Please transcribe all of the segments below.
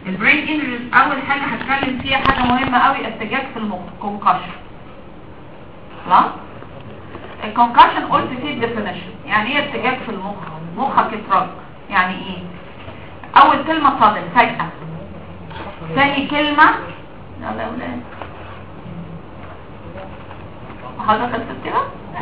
البرين انجريز اول حاجة هتكلم فيها حاجة مهمة قوي ارتجاج في المخ كونكشن خلاص الكونكشن قلت فيه الديفينيشن يعني ايه ارتجاج في المخ مخك اترج يعني ايه اول كلمة صادم فجأة ثاني كلمة يلا يا ولاد حضرتك كده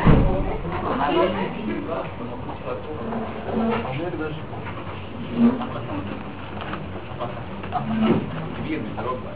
كبير من الربع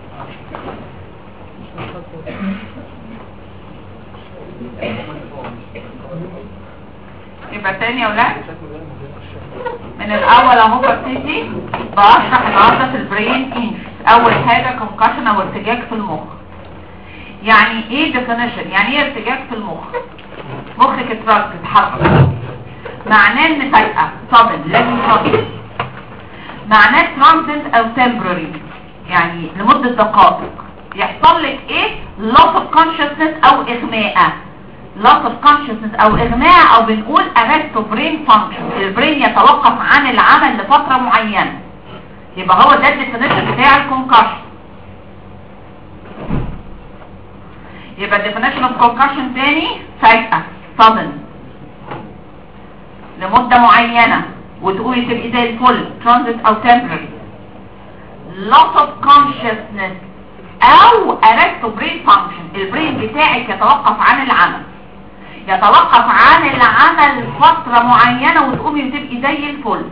يبقى تاني يا ولاد من الاول اهو ببتدي بشرح النهارده في البرين انجز اول حاجه كونكشن او ارتجاج في المخ يعني ايه ديفينيشن يعني ايه ارتجاج في المخ مخك اترك اتحرك معناه ان فجأة صدم لازم صدم معناه ترانزنت او temporary يعني لمدة دقائق يحصل لك ايه loss of consciousness او اغماء loss of consciousness او اغماء او بنقول arrest of brain function البرين يتوقف عن العمل لفترة معينة يبقى هو ده الديفينيشن بتاع الكونكشن يبقى definition of concussion تاني فجأة sudden لمدة معينة وتقولي تبقي زي الفل transit او temporary loss of consciousness او arrest of brain function البرين بتاعك يتوقف عن العمل يتوقف عن العمل فترة معينة وتقومي وتبقي زي الفل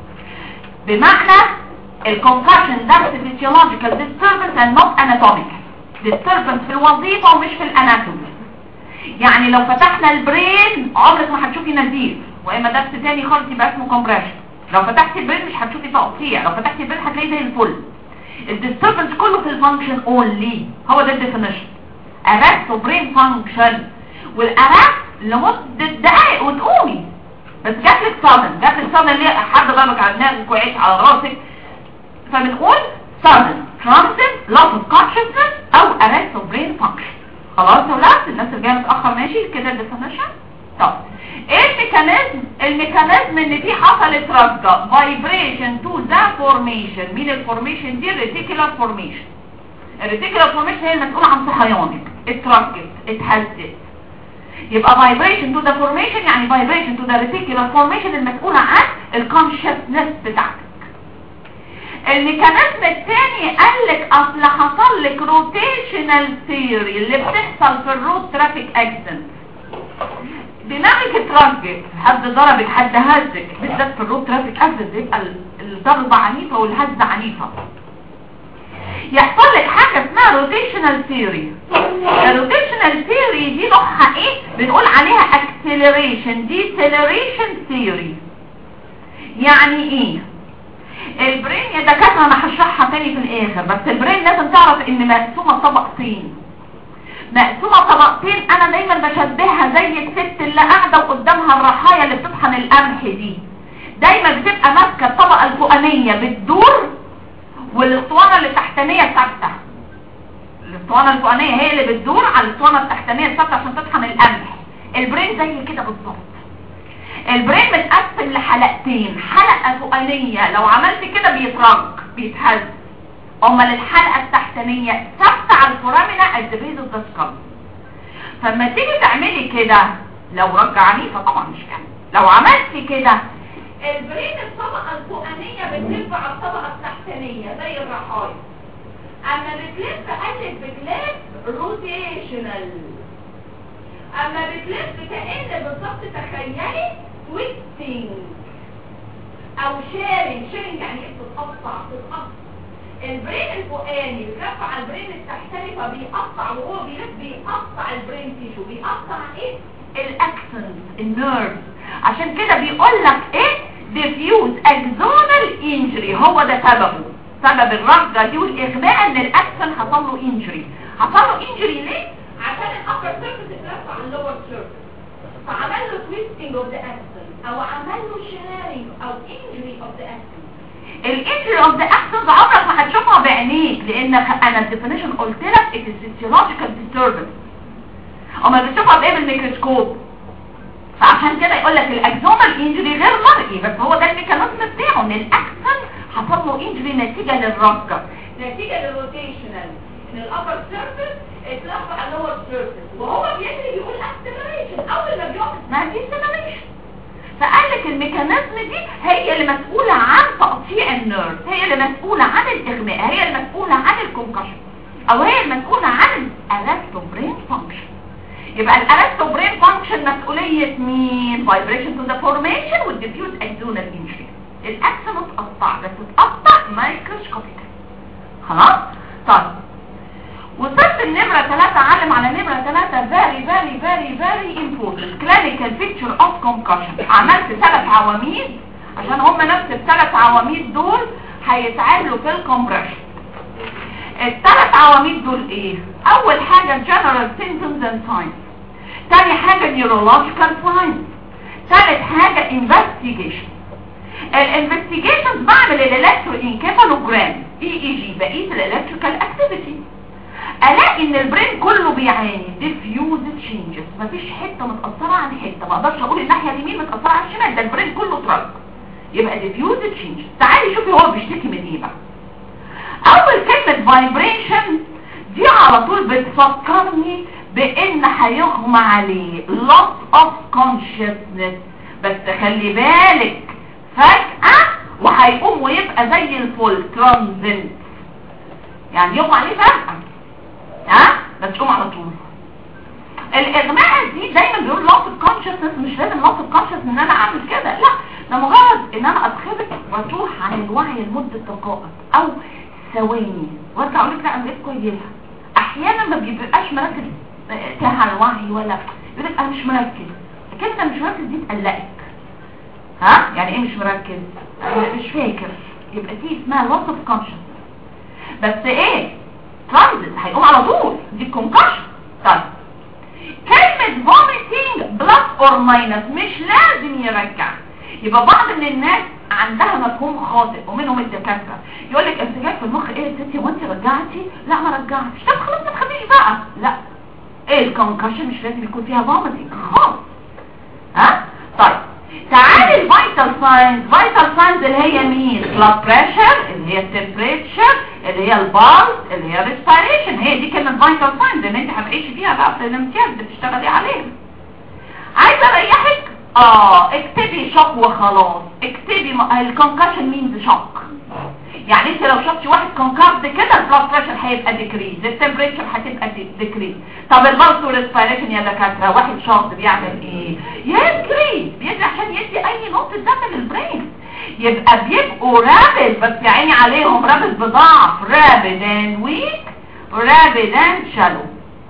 بمعنى الكونكشن ده physiological disturbance and not anatomical disturbance في الوظيفة ومش في الاناتومي يعني لو فتحنا البرين عمرك ما هتشوفي نزيف واما درس تاني خالص يبقى اسمه كومبريشن لو فتحتي البرين مش هتشوفي تقطيع لو فتحتي البرين هتلاقيه زي الفل الديستربنس كله في الفانكشن اونلي هو ده الديفينيشن ارست وبرين فانكشن والارست لمده دقائق وتقومي بس جاتلك صدمه جاتلك صدمه اللي حد ضربك على دماغك وقعت على راسك فبنقول sudden transit loss of consciousness او arrest of brain function خلاص يا ولاد الناس اللي جايه متاخر ماشي كده الديفينيشن طب ايه الميكانيزم الميكانيزم ان في حصلت رجه فايبريشن تو ذا فورميشن مين الفورميشن دي الريتيكولار فورميشن الريتيكولار فورميشن هي المسؤوله عن صحيانك اترجت اتهزت يبقى فايبريشن تو ذا فورميشن يعني فايبريشن تو ذا ريتيكولار فورميشن المسؤوله عن الكونشسنس بتاعتك الميكانيزم الثاني قال لك اصل حصل لك روتيشنال ثيوري اللي بتحصل في الرود ترافيك اكسنت دماغك اترجت حد ضربك حد هزك بالذات في الرود ترافيك اكسنت يبقى الضربه عنيفه والهزه عنيفه يحصل لك حاجه اسمها روتيشنال ثيوري الروتيشنال ثيوري دي نوعها ايه بنقول عليها اكسلريشن ديسلريشن ثيوري يعني ايه البرين يا دكاتره انا هشرحها تاني في الاخر بس البرين لازم تعرف ان مقسومه طبقتين مقسومه طبقتين انا دايما بشبهها زي الست اللي قاعده وقدامها الرحايا اللي بتطحن القمح دي دايما بتبقى ماسكه الطبقه الفوقانيه بتدور والاسطوانه اللي تحتانيه ثابته الاسطوانه الفوقانيه هي اللي بتدور على الاسطوانه التحتانيه الثابته عشان تطحن القمح البرين زي كده بالظبط البرين متقسم لحلقتين حلقة فوقانية لو عملت كده بيترج بيتهز امال الحلقة التحتانية ثابتة على الفورامينا at the base of the skull فلما تيجي تعملي كده لو رجع عنيفة طبعا مش كده لو عملتي كده البرين الطبقة الفوقانية بتلف على الطبقة التحتانية زي الرحايا اما بتلف قلت بتلف روتيشنال اما بتلف كأن بالظبط تخيلي تويستنج او شيرنج شيرنج يعني ايه بتتقطع بتتقطع البرين الفوقاني بيلف على البرين التحتاني فبيقطع وهو بيلف بيقطع البرين تيشو بيقطع ايه الاكسنز النيرف عشان كده بيقول لك ايه ديفيوز اكزونال انجري هو ده سببه سبب الرجة دي والاغماء ان الاكسن حصل له انجري حصل له انجري ليه عشان الابر سيرفيس اترفع على اللور سيرفيس فعمل له تويستنج اوف ذا اكسن او عمل له شيرنج او انجري اوف ذا اكسن الانجري اوف ذا اكسن عمرك ما هتشوفها بعينيك لان انا الديفينيشن قلت لك ات فيسيولوجيكال ديستربنس اما بتشوفها بايه بالميكروسكوب فعشان كده يقول لك الاكزومال انجري غير مرئي بس هو ده الميكانيزم بتاعه ان الاكسن حصل له انجري نتيجه للركه نتيجه للروتيشنال ان الابر سيرفيس اتلف على اللور سيرفيس وهو بيجري بيقول اكسلريشن اول ما بيقف اسمها ديسلريشن فقال لك الميكانيزم دي هي اللي مسؤولة عن تقطيع النيرف هي اللي مسؤولة عن الإغماء هي اللي مسؤولة عن الكونكشن أو هي المسؤولة عن الألستو برين فانكشن يبقى الألستو برين فانكشن مسؤولية مين؟ فايبريشن تو ذا فورميشن والديفيوز اكزونال انجري الأكسن اتقطع بس اتقطع مايكروسكوبيك خلاص؟ طيب وصلت النمرة 3 علم على نمرة 3 very very very very important clinical picture of concussion عملت ثلاث عواميد عشان هم نفس الثلاث عواميد دول هيتعاملوا في الكومبريشن الثلاث عواميد دول ايه اول حاجة general symptoms and signs تاني حاجة neurological signs ثالث حاجة investigation الانفستيجيشن بعمل الالكترو انكيفالوجرام اي اي جي بقية الالكتريكال اكتيفيتي الاقي ان البرين كله بيعاني ديفيوز تشينجز مفيش حته متاثره عن حته ما اقدرش اقول الناحيه اليمين متاثره عن الشمال ده البرين كله ترك يبقى ديفيوز تشينجز تعالي شوفي هو بيشتكي من ايه بقى اول كلمه فايبريشن دي على طول بتفكرني بان هيغمى عليه loss of consciousness بس خلي بالك فجأة وهيقوم ويبقى زي الفل ترانزنت يعني يغمى عليه فجأة ها بس تقوم على طول الاغماء دي دايما بيقول loss of consciousness مش لازم loss of consciousness ان انا اعمل كده لا ده مجرد ان انا اتخبط واتوح عن الوعي لمدة دقائق او ثواني وارجع اقول لك لا انا بقيت كويسه احيانا ما بيبقاش مركز تاه على الوعي ولا يقول لك انا مش مركز كلمه مش مركز دي تقلقك ها يعني ايه مش مركز مش فاكر يبقى دي اسمها loss of consciousness بس ايه ترانزيت هيقوم على طول دي كونكشن طيب كلمة vomiting plus or minus مش لازم يرجع يبقى بعض من الناس عندها مفهوم خاطئ ومنهم الدكاترة يقول لك ارتجاج في المخ ايه يا ستي وانت رجعتي لا ما رجعتش طب خلاص ما تخليش بقى لا ايه الكونكشن مش لازم يكون فيها vomiting خالص ها طيب تعالي الفيتال ساينز فيتال ساينز اللي هي مين بلاد بريشر اللي هي التمبريتشر اللي هي البالز اللي هي الريسبيريشن هي دي كلمه فيتال ساينز اللي انت هتعيشي فيها بقى في الامتياز بتشتغلي عليها عايزه اريحك اه اكتبي شوك وخلاص اكتبي الكونكشن مينز شوك يعني انت لو شفتي واحد كونكارد كده البلاد بريشر هيبقى ديكريز التمبريتشر هتبقى ديكريز طب البلس والريسبيريشن يا دكاتره واحد شخص بيعمل ايه يجري بيجري عشان يدي اي نقطه دم للبرين يبقى بيبقوا رابد بس يا عيني عليهم رابد بضعف رابد اند ويك رابد اند شالو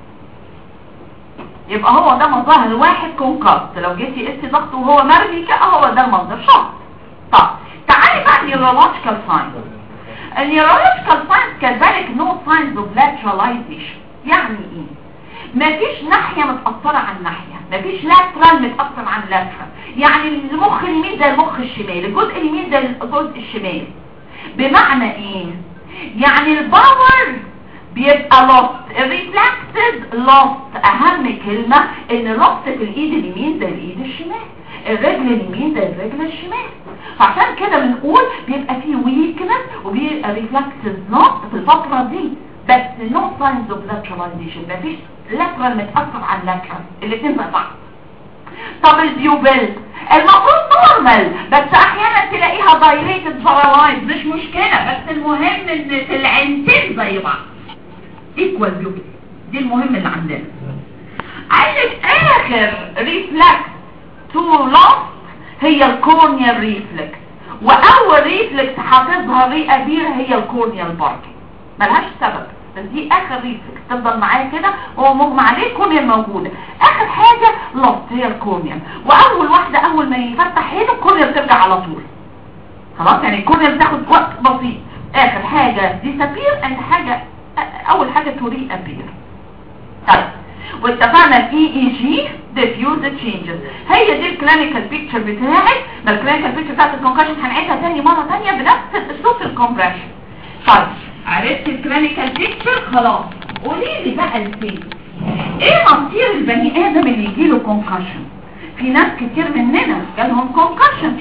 يبقى هو ده مظاهر واحد كونكارد لو جيتي قستي ضغطه وهو مرمي كده هو ده المنظر شخص طب تعالي بقى نيورولوجيكال ساينز النيورولوجيكال ساينز كذلك نو ساينز اوف لاتراليزيشن يعني ايه مفيش ناحية متأثرة عن ناحية مفيش لاترال متأثر عن لاترال يعني المخ اليمين زي المخ الشمال الجزء اليمين زي الجزء الشمال بمعنى ايه يعني الباور بيبقى lost الريفلكسز lost اهم كلمة ان lost في الايد اليمين زي الايد الشمال الرجل اليمين زي الرجل الشمال فعشان كده بنقول بيبقى فيه weakness وبيبقى reflexes lost في الفترة دي بس no signs of lateralization مفيش lateral متأثر عن lateral الاتنين زي بعض طب البيوبل المفروض نورمال بس احيانا تلاقيها dilated paralyzed مش مشكلة بس المهم ان في العينتين زي بعض equal بيوبل دي المهم اللي عندنا عندك اخر ريفلكس تو lost هي الكورنيال ريفلكس واول ريفلكس هتظهر رئه بيرة هي الكورنيال باركي ملهاش سبب بس دي اخر ريفلكس تفضل معايا كده وهو مغمى عليه الكورنيال موجودة اخر حاجة لوست هي الكورنيال واول واحدة اول ما يفتح عينه الكورنيال ترجع على طول خلاص يعني الكورنيال بتاخد وقت بسيط اخر حاجة ديسابير اند حاجة اول حاجة توري ابير طيب واتفقنا الاي اي جي ديفيوز تشينجز هي دي الكلينيكال بيكتشر بتاعي ما الكلينيكال بيكتشر بتاعت الكونكشن هنعيدها تاني مره تانيه بنفس الاسلوب في الكومبريشن طيب عرفت الكلينيكال بيكتشر خلاص قولي لي بقى الفين ايه مصير البني ادم اللي يجيله كونكشن في ناس كتير مننا جالهم كونكشن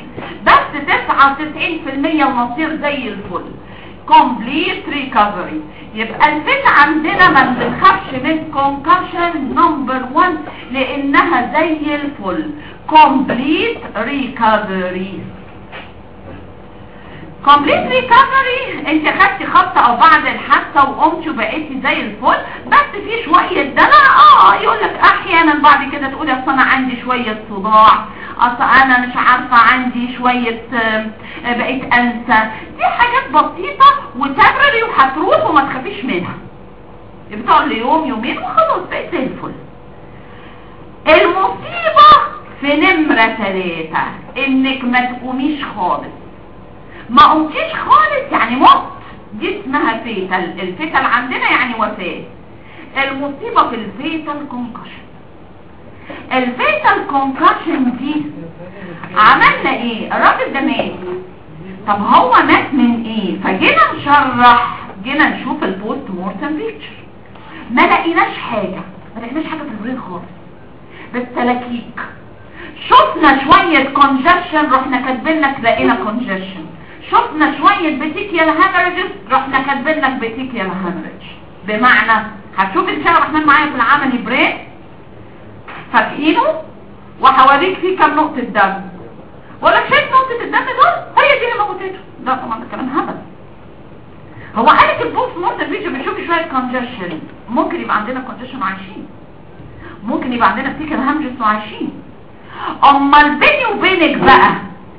بس 99% المصير زي الفل complete recovery يبقى الفت عندنا ما بنخافش من concussion number 1 لانها زي الفل complete recovery complete recovery انت خدتي خبطة او بعد الحادثة وقمتي وبقيتي زي الفل بس في شوية دلع اه يقولك احيانا بعد كده تقولي اصل انا عندي شوية صداع اصل انا مش عارفة عندي شوية آم، آه، بقيت انسى دي حاجات بسيطة وتبرري وهتروح وما تخافيش منها بتقعد يوم يومين وخلاص بقيت زي الفل المصيبة في نمرة ثلاثة انك ما تقوميش خالص ما قمتيش خالص يعني مت دي اسمها فيتال الفيتال عندنا يعني وفاة المصيبة في الفيتال كونكشن الفيتال كونكشن دي عملنا ايه الراجل ده مات طب هو مات من ايه فجينا نشرح جينا نشوف البوست مورتم بيكتشر ما لقيناش حاجة ما لقيناش حاجة في البرين خالص بس تلاكيك شفنا شوية كونجكشن رحنا كاتبين لك لقينا كونجكشن شفنا شوية بتيكيال هامرجز رحنا كاتبين لك بتيكيال هامرج بمعنى هتشوف ان شاء الله الرحمن معايا في العملي برين فاتحينه وهوريك فيه كام نقطة دم ولا شايف نقطة الدم دول هي دي اللي موتته لا طبعا ده كلام هبل هو قالك البوست مورتم فيديو بنشوف شوية كونجكشن ممكن يبقى عندنا كونجكشن وعايشين ممكن يبقى عندنا بتيكيال هامرجز وعايشين امال بيني وبينك بقى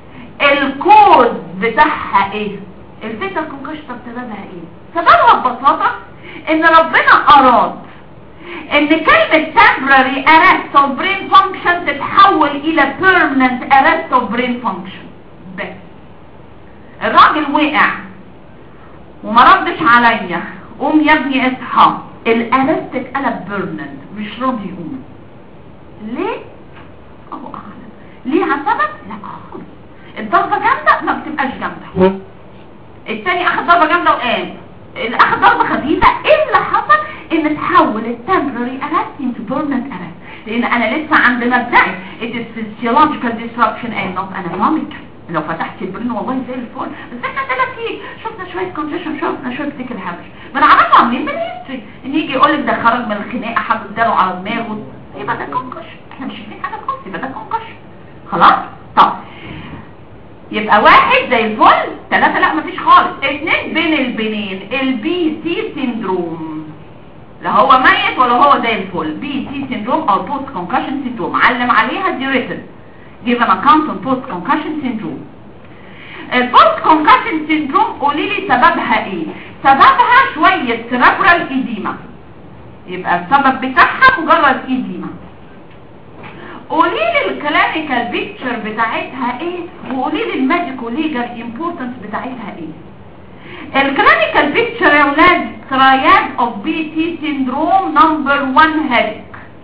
الكود بتاعها ايه الفكرة كونكشن طب سببها ايه سببها ببساطة ان ربنا اراد ان كلمة temporary arrest of brain function تتحول الى permanent arrest of brain function بس الراجل وقع وما ردش عليا قوم يا ابني اصحى الارست اتقلب بيرمننت مش راضي يقوم ليه الله اعلم ليها سبب لا خالص الضربة جامدة ما بتبقاش جامدة التاني اخد ضربة جامدة وقام اللي اخد ضربة خفيفة ايه اللي حصل ان تحول التمبرري arrest into permanent arrest لان انا لسه عند مبدئي it is physiological disruption and not anatomical لو فتحت البرين والله زي الفل بس احنا تلاقيه شفنا شوية كونجيشن شفنا شوية تيك الهبش ما نعرفها منين من الهيستوري ان يجي يقول لك ده خرج من الخناقة حد اداله على دماغه يبقى ده كونكشن احنا مش شايفين حاجة خالص يبقى ده كونكشن خلاص طب يبقى واحد زي الفل ثلاثة لا مفيش خالص اتنين بين البنين البي سي سيندروم لا هو ميت ولا هو زي الفل بي سي سيندروم او بوست كونكشن سيندروم علم عليها دي ريتن give an account on post concussion syndrome البوست كونكشن سيندروم قولي لي سببها ايه سببها شوية cerebral edema يبقى السبب بتاعها مجرد edema قولي لي الكلينيكال بيكتشر بتاعتها ايه وقولي لي الميديكو ليجال امبورتنس بتاعتها ايه الكلينيكال بيكتشر يا ولاد تراياد اوف بي تي سيندروم نمبر 1 هيدك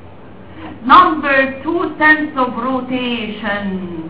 نمبر 2 sense of rotation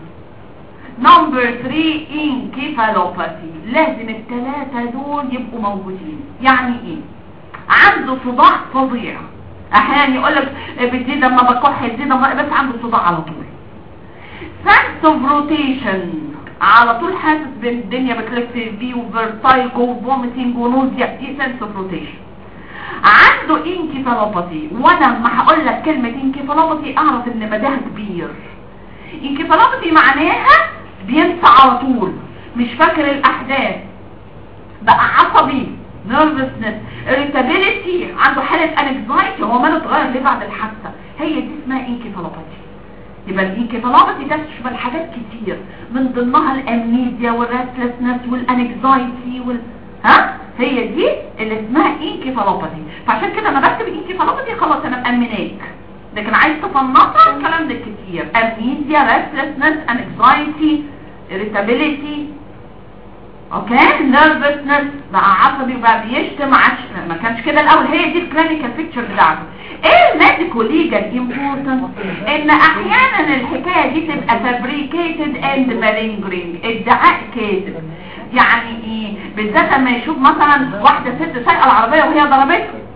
نمبر 3 انكيفالوباثي لازم الثلاثه دول يبقوا موجودين يعني ايه عنده صداع فظيع احيانا يقول لك بتزيد لما بكح يزيد لما بس عنده صداع على طول sense of rotation على طول حاسس بالدنيا بتلف بيه وفيرتايجو وفوميتنج ونوزيا دي sense of rotation عنده انكفالوباثي وانا لما هقول لك كلمه انكفالوباثي اعرف ان مداها كبير انكفالوباثي معناها بينسى على طول مش فاكر الاحداث بقى عصبي nervousness irritability عنده حالة anxiety هو ماله اتغير ليه بعد الحادثة هي دي اسمها انكفالوباثي يبقى الانكفالوباثي تشمل حاجات كتير من ضمنها الامنيزيا والريستلسنس والانكزايتي وال ها هي دي اللي اسمها انكفالوباثي فعشان كده انا بكتب انكفالوباثي خلاص انا مأمناك لكن عايز تفنطها الكلام ده كتير امنيزيا ريستلسنس انكزايتي irritability اوكي نيرفسنس بقى عصبي وبقى بيشتم عش... ما كانش كده الاول هي دي الكلينيكال بيكتشر بتاعته ايه الميديكو ليجال امبورتنس ان احيانا الحكايه دي تبقى فابريكيتد اند مالينجرينج ادعاء كاذب يعني ايه بالذات لما يشوف مثلا واحده ست سايقه العربيه وهي ضربته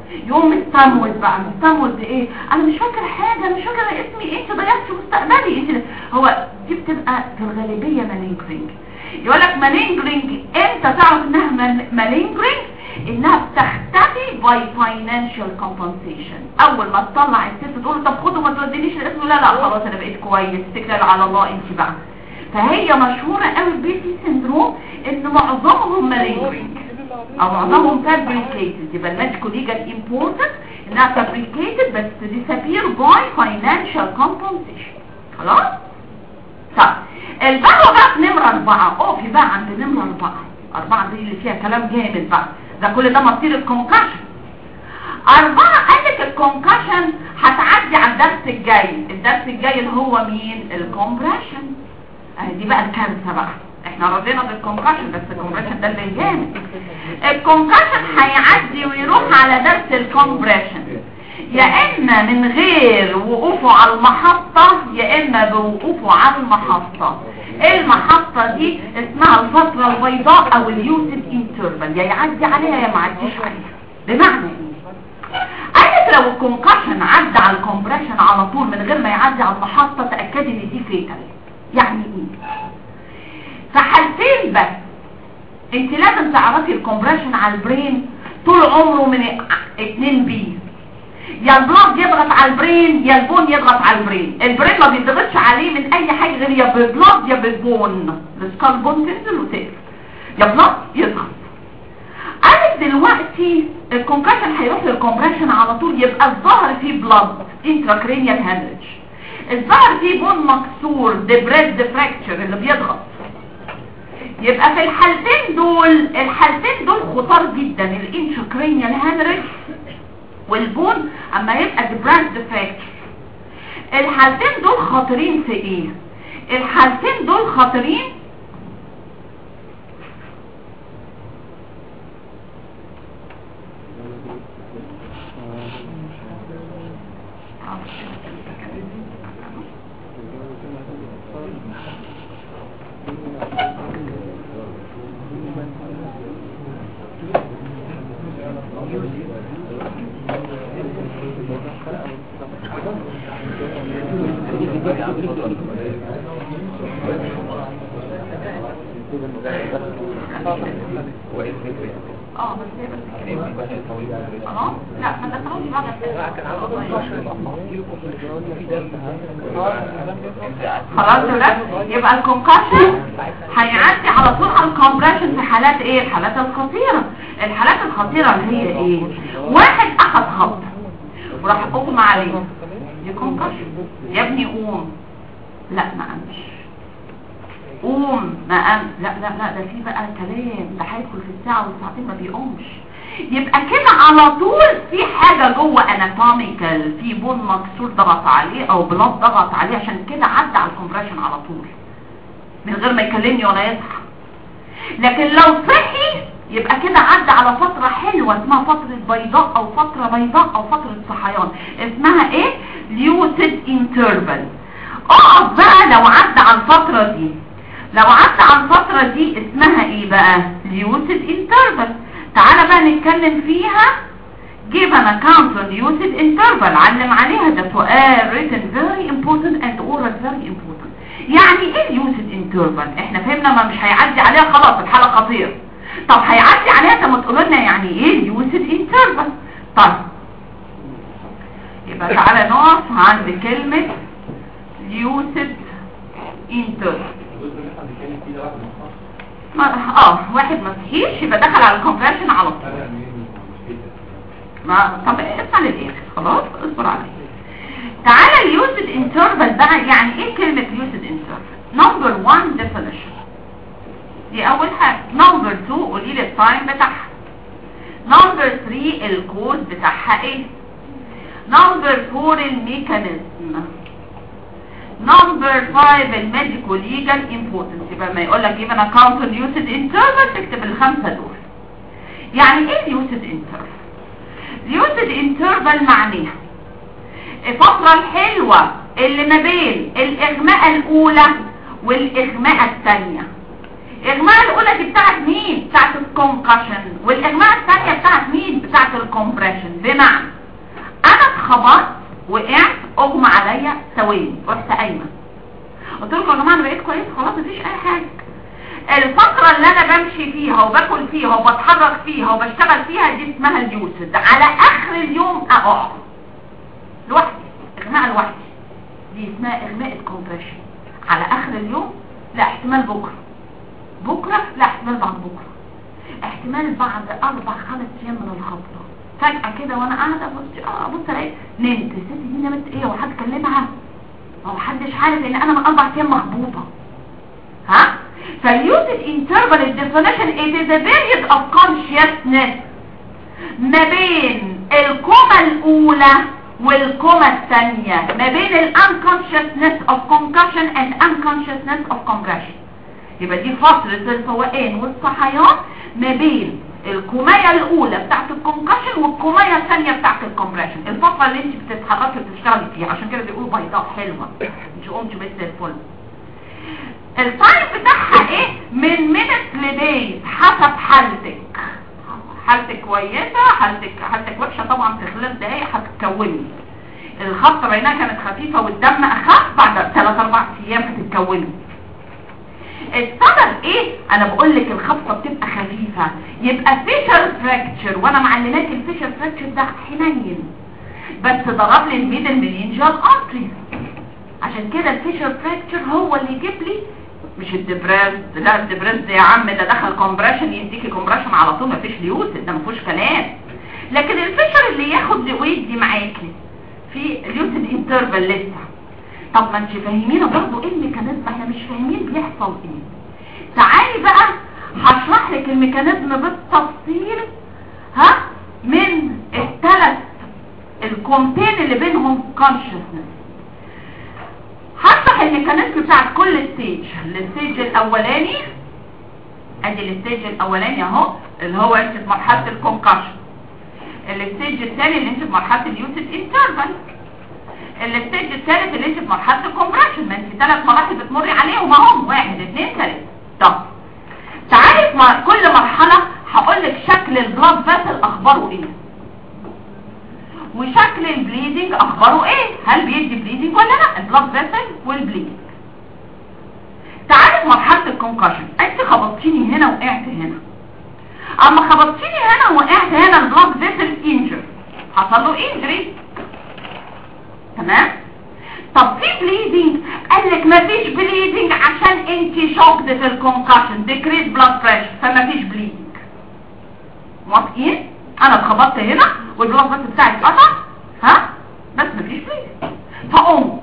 يقوم مستمود بقى مستمود بايه انا مش فاكر حاجه مش فاكر اسمي ايه انت ضيعت مستقبلي انت هو دي بتبقى في الغالبيه مالينجرينج يقول لك مالينجرينج امتى تعرف انها مالينجرينج انها بتختفي باي فاينانشال كومبنسيشن اول ما تطلع الست تقول له طب خده ما تودينيش الاسم لا لا خلاص انا بقيت كويس اتكل على الله انت بقى فهي مشهوره قوي البي سي سندروم ان معظمهم مالينجرينج او معظمهم fabricated يبقى الماجيكو ليجال important انها fabricated بس disappear by financial compensation خلاص طب البقوة بقى في نمرة اربعة اقفي بقى عند نمرة اربعة اربعة دي اللي فيها كلام جامد بقى ده كل ده مصير الكونكاشن اربعة قالك الكونكاشن هتعدي على الدرس الجاي الدرس الجاي اللي هو مين الكومبريشن اهي دي بقى الكارثة بقى احنا رضينا بالكونكاشن بس الكومبريشن ده اللي جامد الكونكاشن هيعدي ويروح على درس الكومبريشن يا اما من غير وقوفه على المحطة يا اما بوقوفه على المحطة المحطة دي اسمها الفترة البيضاء او اليوسف انترفال يا يعدي عليها يا ما عديش عليها بمعنى ايه قالت لو الكونكاشن عدى على الكومبريشن على طول من غير ما يعدي على المحطة تأكدي ان دي فيتال يعني ايه في حالتين بس انت لازم تعرفي الكومبريشن على البرين طول عمره من 2 بي يا البلاد يضغط على البرين يا البون يضغط على البرين البرين ما بيضغطش عليه من اي حاجه غير يا بالبلاد يا بالبون السكال بون تنزل وتقف يا بلاد يضغط قالت دلوقتي الكونكشن هيروح للكومبريشن على طول يبقى الظهر فيه بلاد انتراكرينيال هامرج الظهر فيه بون مكسور ديبريد فراكتشر اللي بيضغط يبقى في الحالتين دول الحالتين دول خطار جدا الانتراكرينيال هامرج والبون اما يبقى ديبريد فراكتشر الحالتين دول خطرين في ايه الحالتين دول خطرين اه بس هي بس كده اه لا ما دخلوش بعد خلاص ده يبقى الكونكشن هيعدي على طول على الكومبريشن في حالات ايه الحالات الخطيره الحالات الخطيره اللي هي ايه واحد اخذ خط وراح اغمى عليه دي كونكشن يا ابني قوم لا ما قامش قوم ما قام لا لا لا ده في بقى كلام ده هيدخل في الساعه والساعتين ما بيقومش يبقى كده على طول في حاجه جوه اناتوميكال في بون مكسور ضغط عليه او بلاد ضغط عليه عشان كده عدى على الكومبريشن على طول من غير ما يكلمني ولا يصحى لكن لو صحي يبقى كده عدى على فترة حلوة اسمها فترة بيضاء او فترة بيضاء او فترة صحيان اسمها ايه ليوسيد انترفال اقف بقى لو عدى على الفترة دي لو عدى على الفترة دي اسمها ايه بقى ليوسيد انترفال تعالى بقى نتكلم فيها give an account on usage interval علم عليها ده سؤال written very important and oral very important يعني ايه usage interval احنا فهمنا ما مش هيعدي عليها خلاص الحالة خطيرة طب هيعدي عليها طب ما تقولوا لنا يعني ايه usage interval طيب يبقى تعالى نقف عند كلمة usage interval ما اه واحد ما صحيش يبقى دخل على الكونفرشن على طول ما طب اسمع للاخر خلاص اصبر عليا تعالى اليوسد انترفال بقى يعني ايه كلمة يوسد انترفال نمبر 1 definition دي اول حاجة نمبر 2 قولي لي التايم بتاعها نمبر 3 الكود بتاعها ايه نمبر 4 الميكانيزم نمبر 5 الميديكو ليجال امبورتنس يبقى ما يقول لك جيب انا كاونت اليوسد انترفال تكتب الخمسه دول يعني ايه اليوسد انترفال اليوسد انترفال معناها الفتره الحلوه اللي ما بين الاغماء الاولى والاغماء الثانيه الاغماء الاولى دي بتاعت مين بتاعت الكونكشن والاغماء الثانيه بتاعت مين بتاعت بتاعت الكومبريشن بمعنى انا اتخبطت وقعت اغمى عليا ثواني رحت قايمه قلت لكم يا جماعه انا بقيت كويس خلاص مفيش اي حاجه الفترة اللي انا بمشي فيها وباكل فيها وبتحرك فيها وبشتغل فيها دي اسمها اليوسد على اخر اليوم اقع لوحدي اغماء لوحدي دي اسمها اغماء الكومبريشن على اخر اليوم لا احتمال بكرة بكرة لا احتمال بعد بكرة احتمال بعد اربع خمس ايام من الخبطة فجأة كده وانا قاعدة ابص اه ابص الاقي نمت الست دي نمت ايه وحد كلمها ما هو محدش عارف ان انا من اربع ايام مخبوطة ها فاليوتد interval definition it is a period of consciousness ما بين الكومة الاولى والكومة الثانية ما بين ال unconsciousness of concussion and unconsciousness of compression يبقى دي فترة الفوقان والصحيان ما بين الكومية الاولى بتاعت الكونكشن والكومية الثانية بتاعت الكومبريشن الفترة اللي انت بتتحركي وبتشتغلي فيها عشان كده بيقولوا بيضاء حلوة مش قمت بس الفل التايم بتاعها ايه من minutes لدايز حسب حالتك حالتك كويسة حالتك حالتك وحشة طبعا في خلال دقايق هتتكوني الخبطة بينها كانت خفيفة والدم اخف بعد 3 4 ايام هتتكوني السبب ايه انا بقول لك الخبطة بتبقى خفيفة يبقى فيشر فراكتشر وانا معلماك الفيشر فراكتشر ده حنين بس ضرب لي الميدل منينجال ارتري عشان كده الفيشر فراكتشر هو اللي يجيب لي مش الدبريز لا الدبريز يا عم ده دخل كومبريشن يديكي كومبريشن على طول مفيش ليوسد ده مفيش كلام لكن الفيشر اللي ياخد ويدي معاكي في ليوسد انترفال لسه طب ما انت فاهمين برضه ايه الميكانيزم احنا مش فاهمين بيحصل ايه تعالي بقى هشرح لك الميكانيزم بالتفصيل ها من الثلاث الكومتين اللي بينهم كونشسنس هشرح الميكانيزم بتاع كل ستيج الستيج الاولاني ادي الستيج الاولاني اهو اللي هو انت في مرحله الكونكشن الستيج الثاني اللي انت في مرحله اليوسد انترفال الستيج الثالث اللي انت في مرحله الكومبريشن ما انت ثلاث مراحل بتمري عليهم اهم واحد اثنين ثلاثه طب تعالي في مر... كل مرحله هقول لك شكل البلاد فاسل اخباره ايه وشكل البليدنج اخباره ايه هل بيدي بليدنج ولا لا البلاد فاسل والبليدنج تعالي في مرحله الكونكشن انت خبطتيني هنا وقعت هنا اما خبطتيني هنا وقعت هنا البلاد فاسل انجر حصل له انجري تمام طب في بليدنج قال لك مفيش بليدنج عشان انت شوكد في الكونكشن ديكريز بلاد بريشر فمفيش بليدنج موافقين انا اتخبطت هنا والبلاد بريشر بتاعي اتقطع ها بس مفيش بليدنج فقمت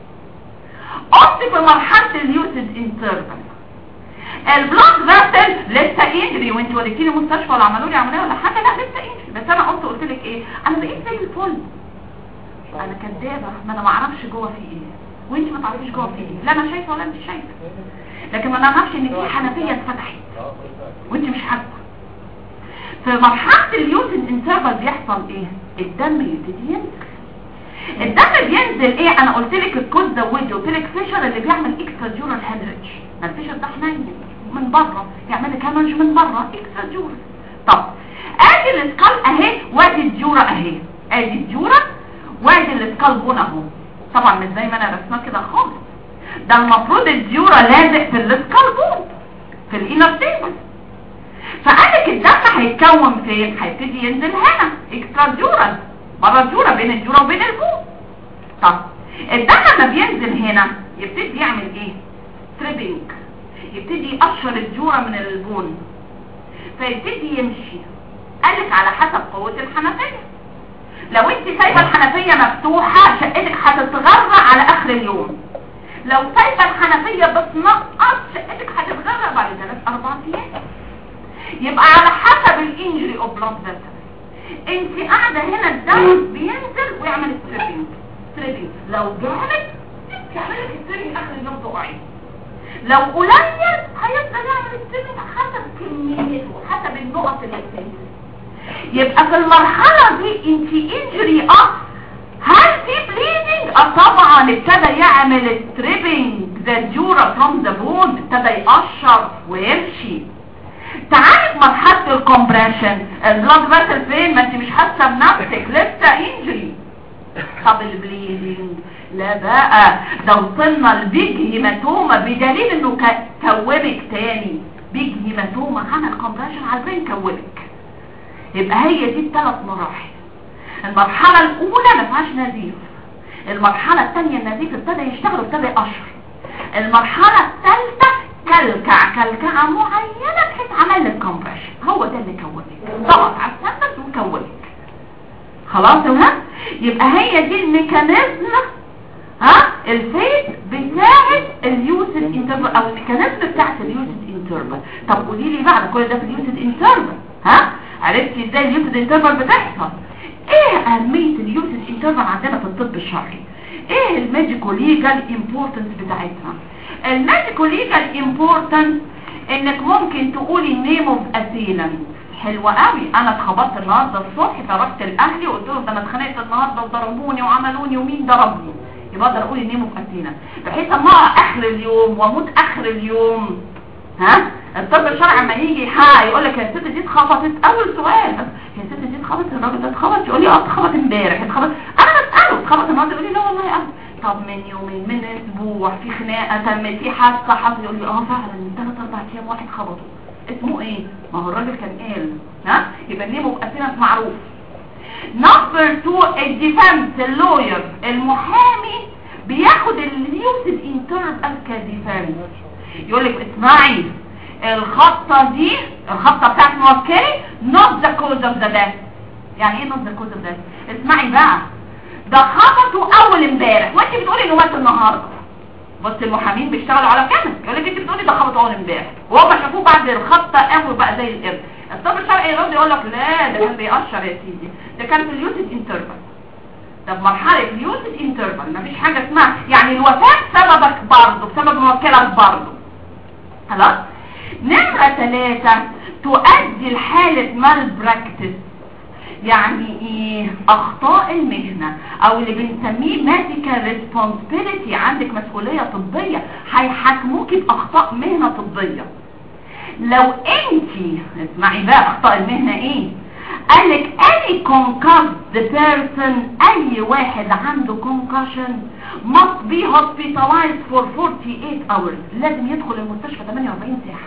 قمت في مرحله اليوسد انترفال البلاد فيسل لسه انجري وانت وديتيني مستشفى ولا عملوا لي عمليه ولا حاجه لا لسه انجري بس انا قمت قلت لك ايه انا بقيت زي الفل انا كدابه ما انا ما اعرفش جوه في ايه وانت ما تعرفيش جوه في ايه لا انا شايفه ولا انت شايفه لكن ما نعرفش ان في حنفيه اتفتحت وانت مش حاسه في مرحله اليوتن انترفال بيحصل ايه الدم يبتدي ينزل الدم بينزل ايه انا قلت لك الكود ده وجه قلت لك فيشر اللي بيعمل اكسترا جورال هيدرج ما الفيشر ده حنين من بره يعمل لك هامج من بره اكسترا جورال طب ادي السكال اهي وادي الجوره اهي ادي الجوره وادي الاسكالبون اهو طبعا مش زي ما انا رسمه كده خالص ده المفروض الديورا لازق في الاسكالبون في الانر تيبل فقالك الدم هيتكون فين هيبتدي ينزل هنا اكسترا جورال بره الجوره بين الجوره وبين البون طب الدم لما بينزل هنا يبتدي يعمل ايه ستريبنج يبتدي يقشر الجوره من البون فيبتدي يمشي قالك على حسب قوه الحنفيه لو انت سايبه الحنفيه مفتوحه شقتك هتتغرق على اخر اليوم لو سايبه الحنفيه بتنقص شقتك هتتغرق بعد 3 4 ايام يبقى على حسب الانجري اوف بلاد فيسل انت قاعده هنا الدم بينزل ويعمل ستريبنج ستريبنج لو جامد يعمل لك ستريبنج اخر اليوم تقعي لو قليل هيفضل يعمل ستريبنج حسب كميته حسب النقط اللي بتنزل يبقى في المرحلة دي انت انجري اه هل في بليدنج اه طبعا ابتدى يعمل ستريبنج ذا جورا فروم ذا بون ابتدى يقشر ويمشي تعالج مرحله الكومبريشن البلاد فاسل فين ما انت مش حاسه بنفسك لسه انجري طب البليدنج لا بقى ده وصلنا لبيج هيماتوما بدليل انه ك- كومك تاني بيج هيماتوما عمل كومبريشن على البرين كومك يبقى هي دي الثلاث مراحل المرحلة الأولى ما فيهاش نزيف المرحلة الثانية النزيف ابتدى يشتغل وابتدى يقشر المرحلة الثالثة كلكع كلكعة معينة بحيث عمل لك كومبريشن هو ده اللي كونك ضغط على السنبس وكونك خلاص ها يبقى هي دي الميكانيزم ها الفيت بتاعت اليوسد انترفال او الميكانيزم بتاعت اليوسد انترفال طب قولي لي بعد كل ده في اليوسد انترفال ها عرفتي ازاي اليوسد انترفال بتحصل ايه اهمية اليوسد انترفال عندنا في الطب الشرعي ايه الميديكو ليجال امبورتنس بتاعتها الميديكو ليجال امبورتنس انك ممكن تقولي نيم اوف اسيلنت حلوة قوي انا اتخبطت النهارده الصبح فرحت لاهلي وقلت لهم ده انا اتخانقت النهارده وضربوني وعملوني ومين ضربني يبقى اقدر اقول النيم اوف اسيلنت بحيث اما أقع اخر اليوم واموت اخر اليوم ها الطب الشرعي لما يجي يحقق يقول لك يا الست دي اتخبطت اول سؤال بس هي الست دي اتخبطت الراجل ده اتخبط يقول لي اه اتخبط امبارح اتخبط انا بساله اتخبط النهارده يقول لي لا والله يا أخي. طب من يومين من اسبوع في خناقه تم في حادثه حصل يقول لي اه فعلا من ثلاث اربع ايام واحد خبطه اسمه ايه ما هو الراجل كان قال ها يبقى ليه مؤسسه معروف نمبر 2 الديفنس اللوير المحامي بياخد اليوسد انترنال كديفنس يقول لك اسمعي الخطه دي الخطه بتاعت موكلي not the cause of the death يعني ايه not the cause of death اسمعي بقى ده خبطوا اول امبارح وانت بتقولي انه مات النهارده بص المحامين بيشتغلوا على كده يقول لك انت بتقولي ده خبط اول امبارح وهم شافوه بعد الخبطه قاموا بقى زي القرد الطب الشرعي يرد يقول لك لا ده كان بيقشر يا سيدي ده كان في اليوسد انترفال طب مرحله اليوسد انترفال مفيش حاجه اسمها يعني الوفاه سببك برضه بسبب موكلك برضه خلاص نمره ثلاثة تؤدي لحاله مال براكتس يعني ايه اخطاء المهنة او اللي بنسميه medical responsibility عندك مسؤولية طبية هيحاكموكي باخطاء مهنة طبية لو انت اسمعي بقى اخطاء المهنة ايه قالك any concussed person اي واحد عنده concussion must be hospitalized for 48 hours لازم يدخل المستشفى 48 ساعة